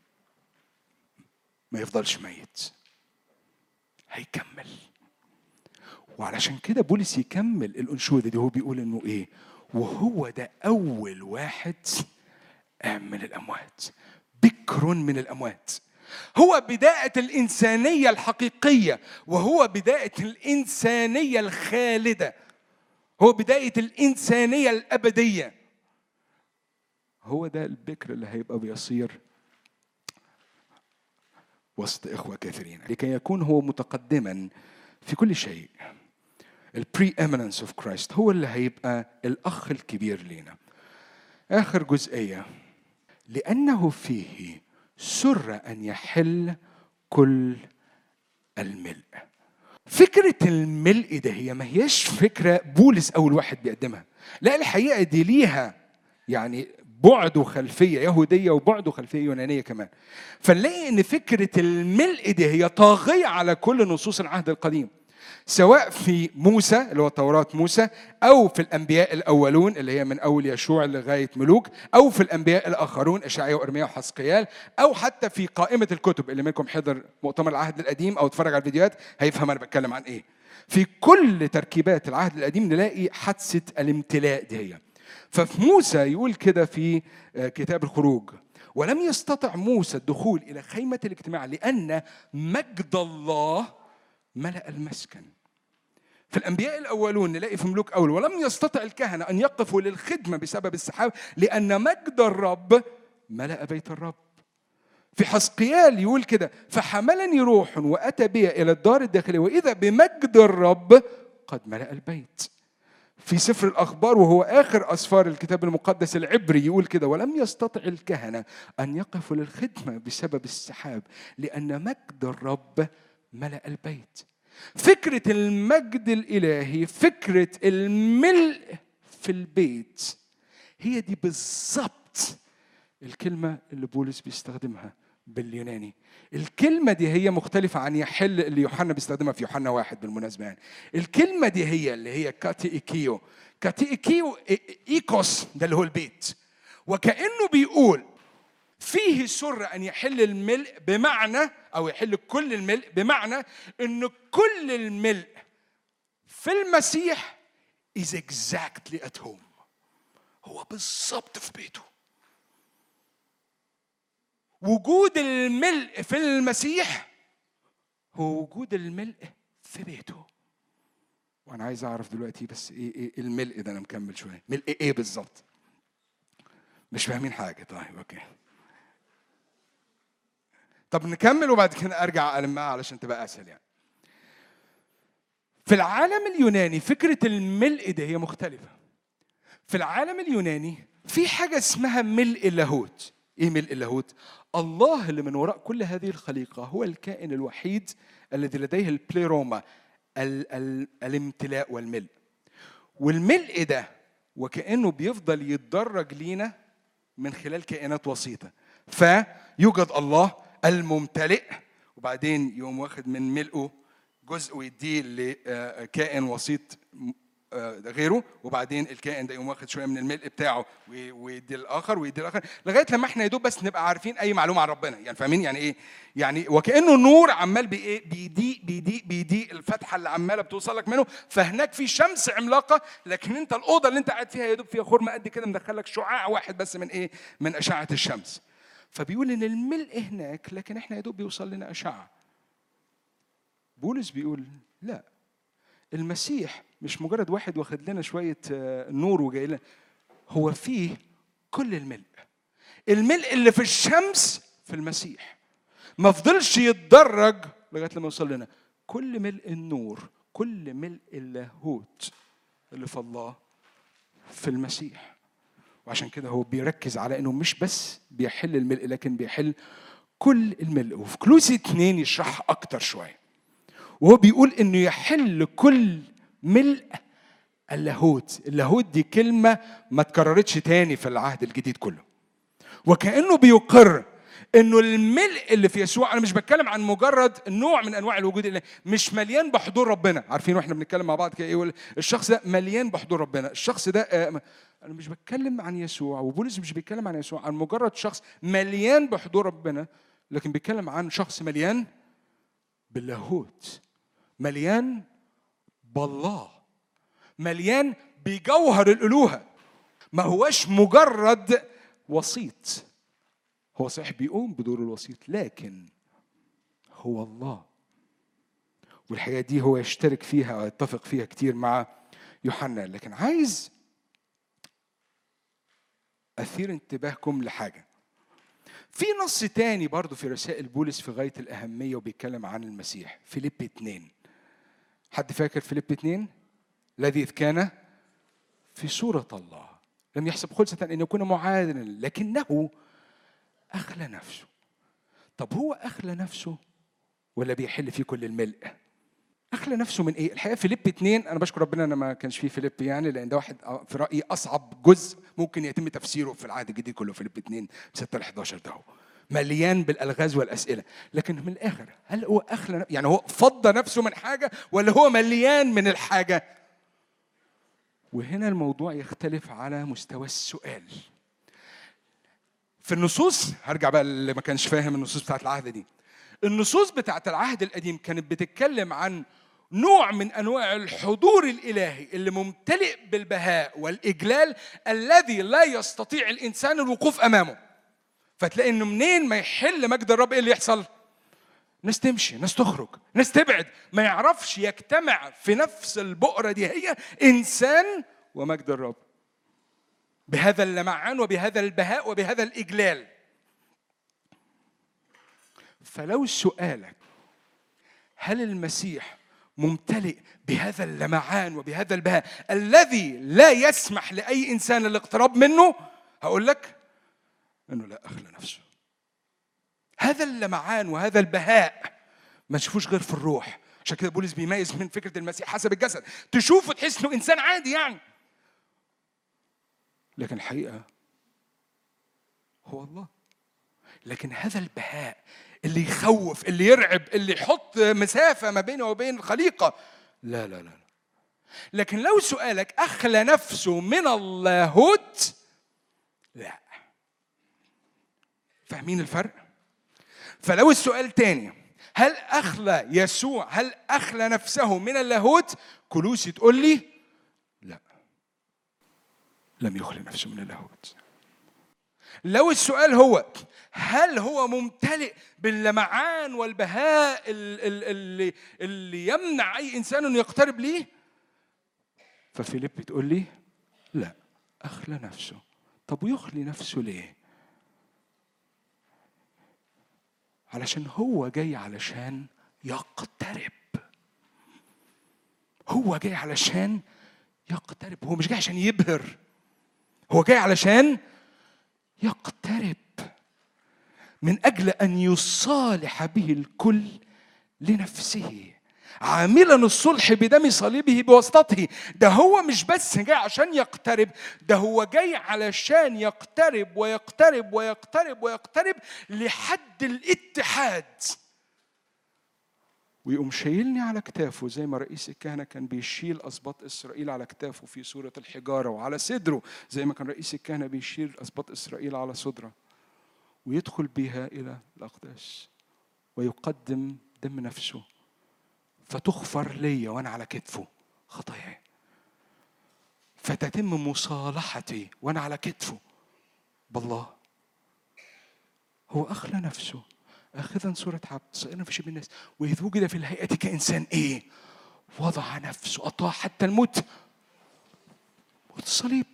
A: ما يفضلش ميت هيكمل وعلشان كده بولس يكمل الانشوده دي هو بيقول انه ايه وهو ده اول واحد قام من الاموات بكر من الاموات هو بداية الإنسانية الحقيقية وهو بداية الإنسانية الخالدة هو بداية الإنسانية الأبدية هو ده البكر اللي هيبقى بيصير وسط إخوة كثيرين لكي يكون هو متقدما في كل شيء البري eminence اوف كرايست هو اللي هيبقى الاخ الكبير لينا اخر جزئيه لانه فيه سر ان يحل كل الملء فكرة الملء ده هي ما هيش فكرة بولس أول واحد بيقدمها لا الحقيقة دي ليها يعني بعد وخلفية يهودية وبعد وخلفية يونانية كمان فنلاقي إن فكرة الملء دي هي طاغية على كل نصوص العهد القديم سواء في موسى اللي هو توراة موسى أو في الأنبياء الأولون اللي هي من أول يشوع لغاية ملوك أو في الأنبياء الآخرون إشعياء وإرميا وحسقيال أو حتى في قائمة الكتب اللي منكم حضر مؤتمر العهد القديم أو اتفرج على الفيديوهات هيفهم أنا بتكلم عن إيه في كل تركيبات العهد القديم نلاقي حادثة الامتلاء دي هي ففي موسى يقول كده في كتاب الخروج ولم يستطع موسى الدخول إلى خيمة الاجتماع لأن مجد الله ملأ المسكن في الأنبياء الأولون نلاقي في ملوك أول ولم يستطع الكهنة أن يقفوا للخدمة بسبب السحاب لأن مجد الرب ملأ بيت الرب في حسقيال يقول كده فحملني روح وأتى بي إلى الدار الداخلية وإذا بمجد الرب قد ملأ البيت في سفر الأخبار وهو آخر أسفار الكتاب المقدس العبري يقول كده ولم يستطع الكهنة أن يقفوا للخدمة بسبب السحاب لأن مجد الرب ملأ البيت فكرة المجد الإلهي فكرة الملء في البيت هي دي بالظبط الكلمة اللي بولس بيستخدمها باليوناني الكلمة دي هي مختلفة عن يحل اللي يوحنا بيستخدمها في يوحنا واحد بالمناسبة يعني الكلمة دي هي اللي هي كاتي إيكيو كاتي إيكيو إيكوس ده اللي هو البيت وكأنه بيقول فيه سر أن يحل الملء بمعنى أو يحل كل الملء بمعنى أن كل الملء في المسيح is exactly at home هو بالظبط في بيته وجود الملء في المسيح هو وجود الملء في بيته وانا عايز اعرف دلوقتي بس ايه ايه الملء ده انا مكمل شويه ملء ايه بالظبط مش فاهمين حاجه طيب اوكي طب نكمل وبعد كده ارجع المها علشان تبقى اسهل يعني في العالم اليوناني فكره الملء ده هي مختلفه في العالم اليوناني في حاجه اسمها ملء اللاهوت ايه ملء اللاهوت الله اللي من وراء كل هذه الخليقه هو الكائن الوحيد الذي لديه البليروما ال ال الامتلاء والملء والملء ده وكانه بيفضل يتدرج لينا من خلال كائنات وسيطه فيوجد الله الممتلئ وبعدين يقوم واخد من ملئه جزء ويديه لكائن وسيط غيره وبعدين الكائن ده يقوم واخد شويه من الملء بتاعه ويدي الاخر ويدي الاخر لغايه لما احنا يا دوب بس نبقى عارفين اي معلومه عن ربنا يعني فاهمين يعني ايه يعني وكانه نور عمال بايه بيضيء بيضيء بيضيء الفتحه اللي عماله بتوصل لك منه فهناك في شمس عملاقه لكن انت الاوضه اللي انت قاعد فيها يا دوب فيها خرم قد كده مدخلك شعاع واحد بس من ايه من اشعه الشمس فبيقول ان الملء هناك لكن احنا يا دوب بيوصل لنا اشعه بولس بيقول لا المسيح مش مجرد واحد واخد لنا شويه نور وجاي لنا هو فيه كل الملء الملء اللي في الشمس في المسيح ما فضلش يتدرج لغايه لما يوصل لنا كل ملء النور كل ملء اللاهوت اللي في الله في المسيح وعشان كده هو بيركز على انه مش بس بيحل الملء لكن بيحل كل الملء وفي كلوسي اتنين يشرح اكتر شويه وهو بيقول انه يحل كل ملء اللاهوت اللاهوت دي كلمه ما اتكررتش تاني في العهد الجديد كله وكانه بيقر انه الملء اللي في يسوع انا مش بتكلم عن مجرد نوع من انواع الوجود اللي مش مليان بحضور ربنا عارفين واحنا بنتكلم مع بعض كده ايه الشخص ده مليان بحضور ربنا الشخص ده آه انا مش بتكلم عن يسوع وبولس مش بيتكلم عن يسوع عن مجرد شخص مليان بحضور ربنا لكن بيتكلم عن شخص مليان باللاهوت مليان بالله مليان بجوهر الالوهه ما هوش مجرد وسيط هو صحيح بيقوم بدور الوسيط لكن هو الله والحقيقه دي هو يشترك فيها ويتفق فيها كتير مع يوحنا لكن عايز اثير انتباهكم لحاجه في نص تاني برضو في رسائل بولس في غايه الاهميه وبيتكلم عن المسيح فيليب 2 حد فاكر فيليب 2 الذي كان في صوره الله لم يحسب خلصة أن يكون معادلا لكنه أخلى نفسه طب هو أخلى نفسه ولا بيحل فيه كل الملء أخلى نفسه من إيه؟ الحقيقة فيليب اتنين أنا بشكر ربنا أنا ما كانش فيه فيليب يعني لأن ده واحد في رأيي أصعب جزء ممكن يتم تفسيره في العهد الجديد كله فيليب اتنين 6 ل 11 ده هو مليان بالالغاز والاسئله لكن من الاخر هل هو اخلى يعني هو فضى نفسه من حاجه ولا هو مليان من الحاجه وهنا الموضوع يختلف على مستوى السؤال في النصوص هرجع بقى اللي ما كانش فاهم النصوص بتاعت العهد دي النصوص بتاعت العهد القديم كانت بتتكلم عن نوع من انواع الحضور الالهي اللي ممتلئ بالبهاء والاجلال الذي لا يستطيع الانسان الوقوف امامه فتلاقي انه منين ما يحل مجد الرب ايه اللي يحصل ناس تمشي ناس تخرج ناس تبعد ما يعرفش يجتمع في نفس البؤرة دي هي إنسان ومجد الرب بهذا اللمعان وبهذا البهاء وبهذا الإجلال فلو سؤالك هل المسيح ممتلئ بهذا اللمعان وبهذا البهاء الذي لا يسمح لأي إنسان الاقتراب منه هقول لك أنه لا أخلى نفسه هذا اللمعان وهذا البهاء ما تشوفوش غير في الروح عشان كده بولس بيميز من فكره المسيح حسب الجسد تشوفه تحس انه انسان عادي يعني لكن الحقيقه هو الله لكن هذا البهاء اللي يخوف اللي يرعب اللي يحط مسافه ما بينه وبين الخليقه لا لا لا لكن لو سؤالك اخلى نفسه من اللاهوت لا فاهمين الفرق فلو السؤال تاني هل أخلى يسوع هل أخلى نفسه من اللاهوت كلوسي تقول لي لا لم يخلي نفسه من اللاهوت لو السؤال هو هل هو ممتلئ باللمعان والبهاء اللي, اللي يمنع أي إنسان أن يقترب ليه ففيليب تقول لي لا أخلى نفسه طب ويخلي نفسه ليه علشان هو جاي علشان يقترب هو جاي علشان يقترب هو مش جاي عشان يبهر هو جاي علشان يقترب من اجل ان يصالح به الكل لنفسه عاملا الصلح بدم صليبه بواسطته ده هو مش بس جاي عشان يقترب ده هو جاي علشان يقترب ويقترب ويقترب ويقترب لحد الاتحاد ويقوم شايلني على كتافه زي ما رئيس الكهنة كان بيشيل أسباط إسرائيل على كتافه في سورة الحجارة وعلى صدره زي ما كان رئيس الكهنة بيشيل أسباط إسرائيل على صدره ويدخل بها إلى الأقداس ويقدم دم نفسه فتغفر لي وانا على كتفه خطاياي فتتم مصالحتي وانا على كتفه بالله هو اخلى نفسه اخذا صورة عبد صائرا في شبه الناس واذ وجد في الهيئة كانسان ايه وضع نفسه اطاع حتى الموت موت الصليب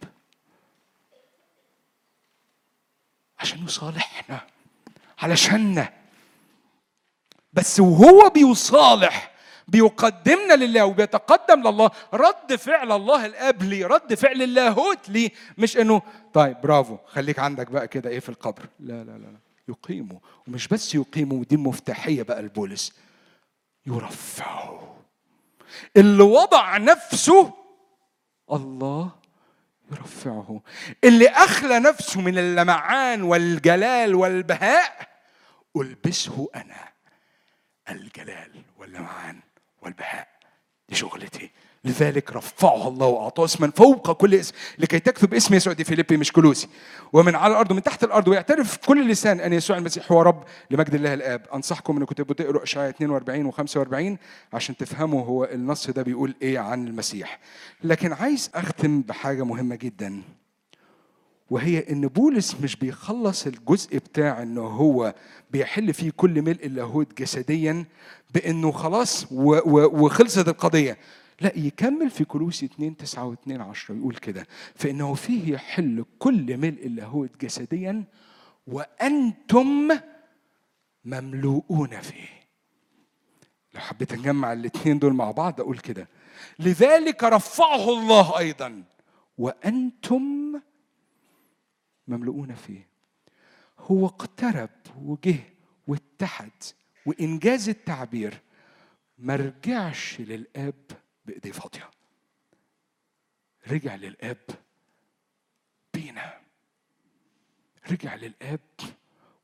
A: عشان يصالحنا علشاننا بس وهو بيصالح بيقدمنا لله وبيتقدم لله رد فعل الله الاب ليه رد فعل اللاهوت ليه مش انه طيب برافو خليك عندك بقى كده ايه في القبر لا لا لا يقيمه ومش بس يقيمه ودي مفتاحيه بقى البولس يرفعه اللي وضع نفسه الله يرفعه اللي اخلى نفسه من اللمعان والجلال والبهاء البسه انا الجلال واللمعان والبهاء دي شغلتي لذلك رفعه الله واعطاه اسما فوق كل اسم لكي تكتب اسم يسوع دي فيليبي مش كلوسي ومن على الارض ومن تحت الارض ويعترف كل لسان ان يسوع المسيح هو رب لمجد الله الاب انصحكم انكم تبقوا تقروا اشعياء 42 و45 عشان تفهموا هو النص ده بيقول ايه عن المسيح لكن عايز اختم بحاجه مهمه جدا وهي ان بولس مش بيخلص الجزء بتاع انه هو بيحل فيه كل ملء اللاهوت جسديا بانه خلاص وخلصت القضيه لا يكمل في كلوسي 2 9 و2 10 يقول كده فانه فيه يحل كل ملء اللاهوت جسديا وانتم مملوءون فيه لو حبيت نجمع الاثنين دول مع بعض اقول كده لذلك رفعه الله ايضا وانتم مملؤون فيه هو اقترب وجه واتحد وانجاز التعبير ما رجعش للاب بايديه فاضيه رجع للاب بينا رجع للاب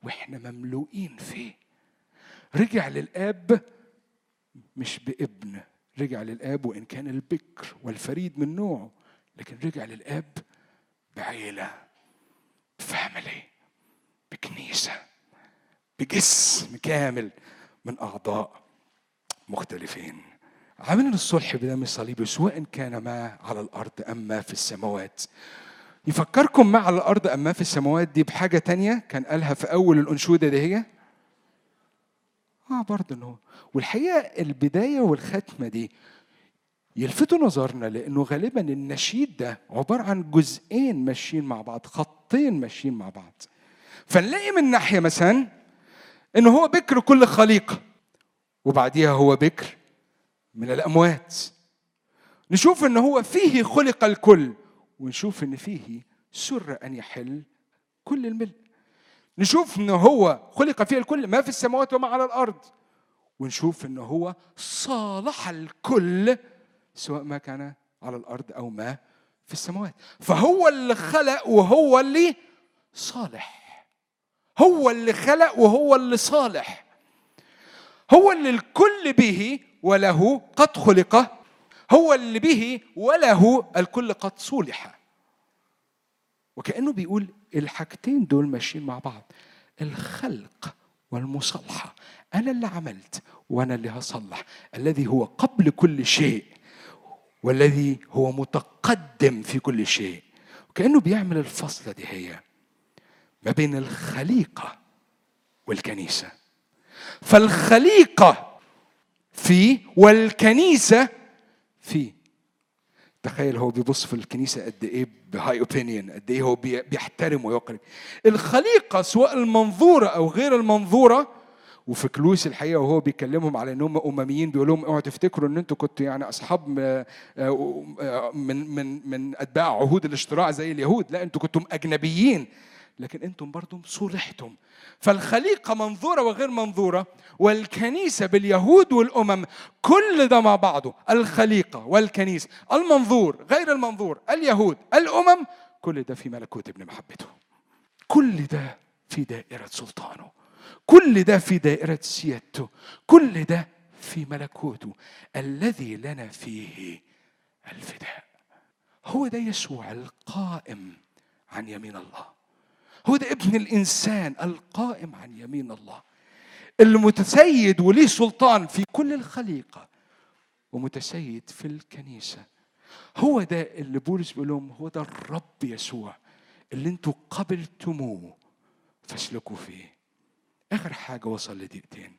A: واحنا مملوئين فيه رجع للاب مش بابن رجع للاب وان كان البكر والفريد من نوعه لكن رجع للاب بعيله بفاميلي بكنيسه بجسم كامل من اعضاء مختلفين عاملين الصلح بدم الصليب سواء كان ما على الارض ام ما في السماوات يفكركم ما على الارض ام ما في السماوات دي بحاجه تانية كان قالها في اول الانشوده دي هي اه برضه انه والحقيقه البدايه والختمه دي يلفتوا نظرنا لانه غالبا النشيد ده عباره عن جزئين ماشيين مع بعض خطين ماشيين مع بعض فنلاقي من ناحيه مثلا انه هو بكر كل خليقه وبعديها هو بكر من الاموات نشوف ان هو فيه خلق الكل ونشوف ان فيه سر ان يحل كل الملء نشوف ان هو خلق فيه الكل ما في السماوات وما على الارض ونشوف ان هو صالح الكل سواء ما كان على الارض او ما في السماوات فهو اللي خلق وهو اللي صالح هو اللي خلق وهو اللي صالح هو اللي الكل به وله قد خلق هو اللي به وله الكل قد صلح وكأنه بيقول الحاجتين دول ماشيين مع بعض الخلق والمصالحة أنا اللي عملت وأنا اللي هصلح الذي هو قبل كل شيء والذي هو متقدم في كل شيء وكأنه بيعمل الفصلة دي هي ما بين الخليقة والكنيسة فالخليقة في والكنيسة في تخيل هو بيبص في الكنيسة قد إيه بهاي اوبينيون قد إيه هو بيحترم ويقرب الخليقة سواء المنظورة أو غير المنظورة وفي كلوس الحقيقه وهو بيكلمهم على انهم امميين بيقول لهم اوعوا تفتكروا ان انتوا كنتوا يعني اصحاب من من من اتباع عهود الاشتراع زي اليهود لا انتوا كنتم اجنبيين لكن انتم برضو صلحتم فالخليقه منظوره وغير منظوره والكنيسه باليهود والامم كل ده مع بعضه الخليقه والكنيسه المنظور غير المنظور اليهود الامم كل ده في ملكوت ابن محبته كل ده في دائره سلطانه كل ده في دائره سيادته كل ده في ملكوته الذي لنا فيه الفداء هو ده يسوع القائم عن يمين الله هو ده ابن الانسان القائم عن يمين الله المتسيد وليه سلطان في كل الخليقه ومتسيد في الكنيسه هو ده اللي بولس بيقول لهم هو ده الرب يسوع اللي انتوا قبلتموه فاسلكوا فيه اخر حاجه وصل لدقيقتين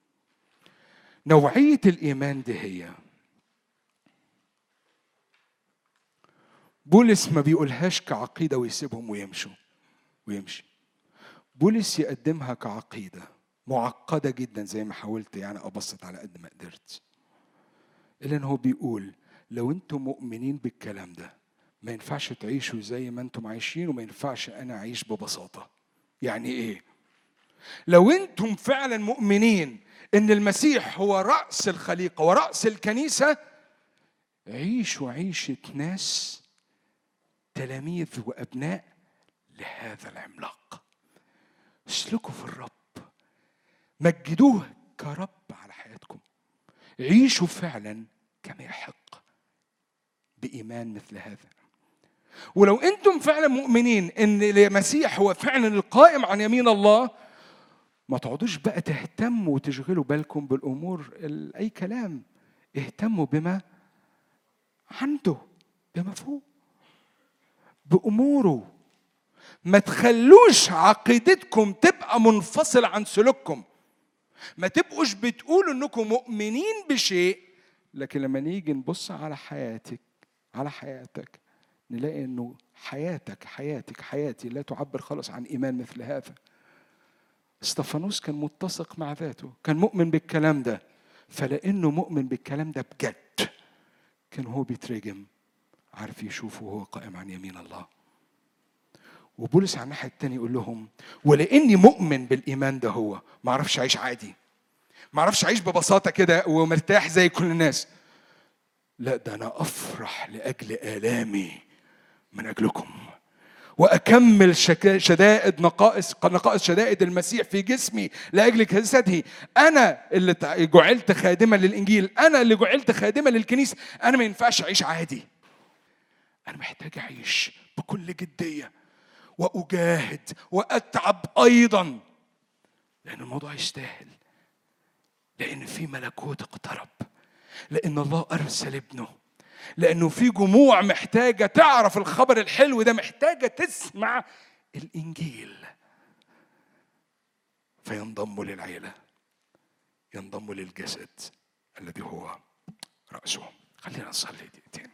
A: نوعيه الايمان دي هي بولس ما بيقولهاش كعقيده ويسيبهم ويمشوا ويمشي بولس يقدمها كعقيدة معقدة جدا زي ما حاولت يعني أبسط على قد ما قدرت إلا إن هو بيقول لو أنتم مؤمنين بالكلام ده ما ينفعش تعيشوا زي ما أنتم عايشين وما ينفعش أنا أعيش ببساطة يعني إيه؟ لو أنتم فعلا مؤمنين إن المسيح هو رأس الخليقة ورأس الكنيسة عيشوا عيشة ناس تلاميذ وأبناء لهذا العملاق اسلكوا في الرب مجدوه كرب على حياتكم عيشوا فعلا كما يحق بإيمان مثل هذا ولو أنتم فعلا مؤمنين أن المسيح هو فعلا القائم عن يمين الله ما تقعدوش بقى تهتموا وتشغلوا بالكم بالأمور أي كلام اهتموا بما عنده بما فوق بأموره ما تخلوش عقيدتكم تبقى منفصل عن سلوككم ما تبقوش بتقولوا انكم مؤمنين بشيء لكن لما نيجي نبص على حياتك على حياتك نلاقي انه حياتك حياتك حياتي لا تعبر خالص عن ايمان مثل هذا استفانوس كان متسق مع ذاته كان مؤمن بالكلام ده فلانه مؤمن بالكلام ده بجد كان هو بيترجم عارف يشوفه وهو قائم عن يمين الله وبولس على الناحيه الثانيه يقول لهم ولاني مؤمن بالايمان ده هو ما اعرفش اعيش عادي ما اعرفش اعيش ببساطه كده ومرتاح زي كل الناس لا ده انا افرح لاجل الامي من اجلكم واكمل شدائد نقائص نقائص شدائد المسيح في جسمي لاجل جسده انا اللي جعلت خادما للانجيل انا اللي جعلت خادما للكنيسه انا ما ينفعش اعيش عادي انا محتاج اعيش بكل جديه واجاهد واتعب ايضا لان الموضوع يستاهل لان في ملكوت اقترب لان الله ارسل ابنه لانه في جموع محتاجه تعرف الخبر الحلو ده محتاجه تسمع الانجيل فينضموا للعيله ينضموا للجسد الذي هو راسه خلينا نصلي دقيقتين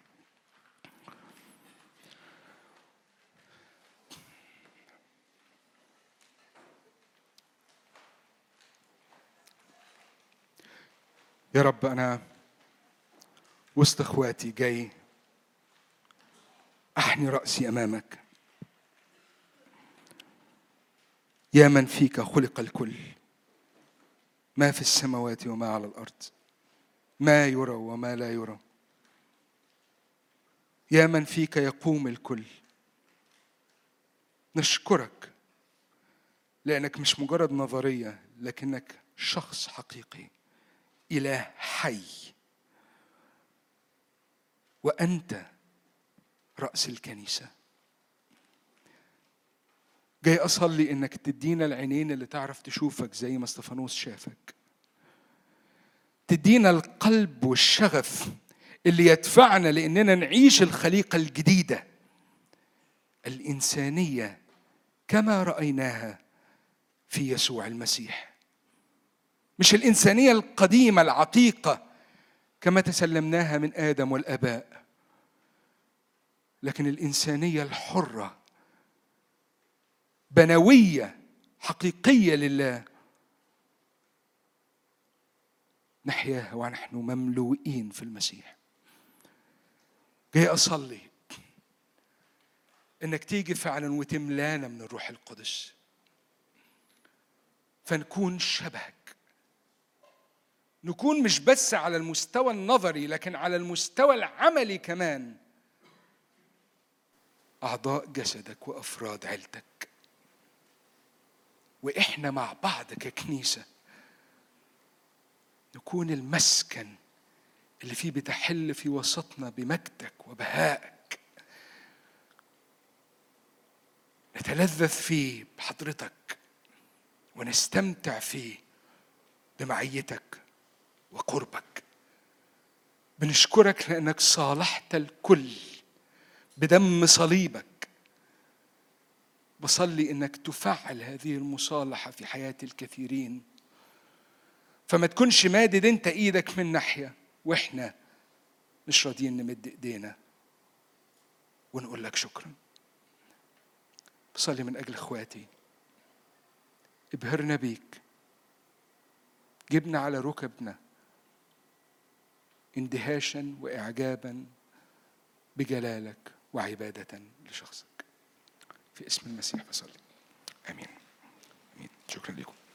A: يا رب انا وسط اخواتي جاي احني راسي امامك يا من فيك خلق الكل ما في السماوات وما على الارض ما يرى وما لا يرى يا من فيك يقوم الكل نشكرك لانك مش مجرد نظريه لكنك شخص حقيقي اله حي وأنت رأس الكنيسة جاي أصلي إنك تدينا العينين اللي تعرف تشوفك زي ما استفانوس شافك تدينا القلب والشغف اللي يدفعنا لأننا نعيش الخليقة الجديدة الإنسانية كما رأيناها في يسوع المسيح مش الإنسانية القديمة العتيقة كما تسلمناها من ادم والاباء لكن الانسانيه الحره بنويه حقيقيه لله نحياها ونحن مملوئين في المسيح جاي اصلي انك تيجي فعلا وتملانا من الروح القدس فنكون شبهك نكون مش بس على المستوى النظري لكن على المستوى العملي كمان أعضاء جسدك وأفراد عيلتك وإحنا مع بعض ككنيسة نكون المسكن اللي فيه بتحل في وسطنا بمجدك وبهائك نتلذذ فيه بحضرتك ونستمتع فيه بمعيتك وقربك بنشكرك لانك صالحت الكل بدم صليبك بصلي انك تفعل هذه المصالحه في حياه الكثيرين فما تكونش مادد انت ايدك من ناحيه واحنا مش راضيين نمد ايدينا ونقول لك شكرا بصلي من اجل اخواتي ابهرنا بيك جبنا على ركبنا اندهاشا واعجابا بجلالك وعباده لشخصك في اسم المسيح بصلي امين امين شكرا لكم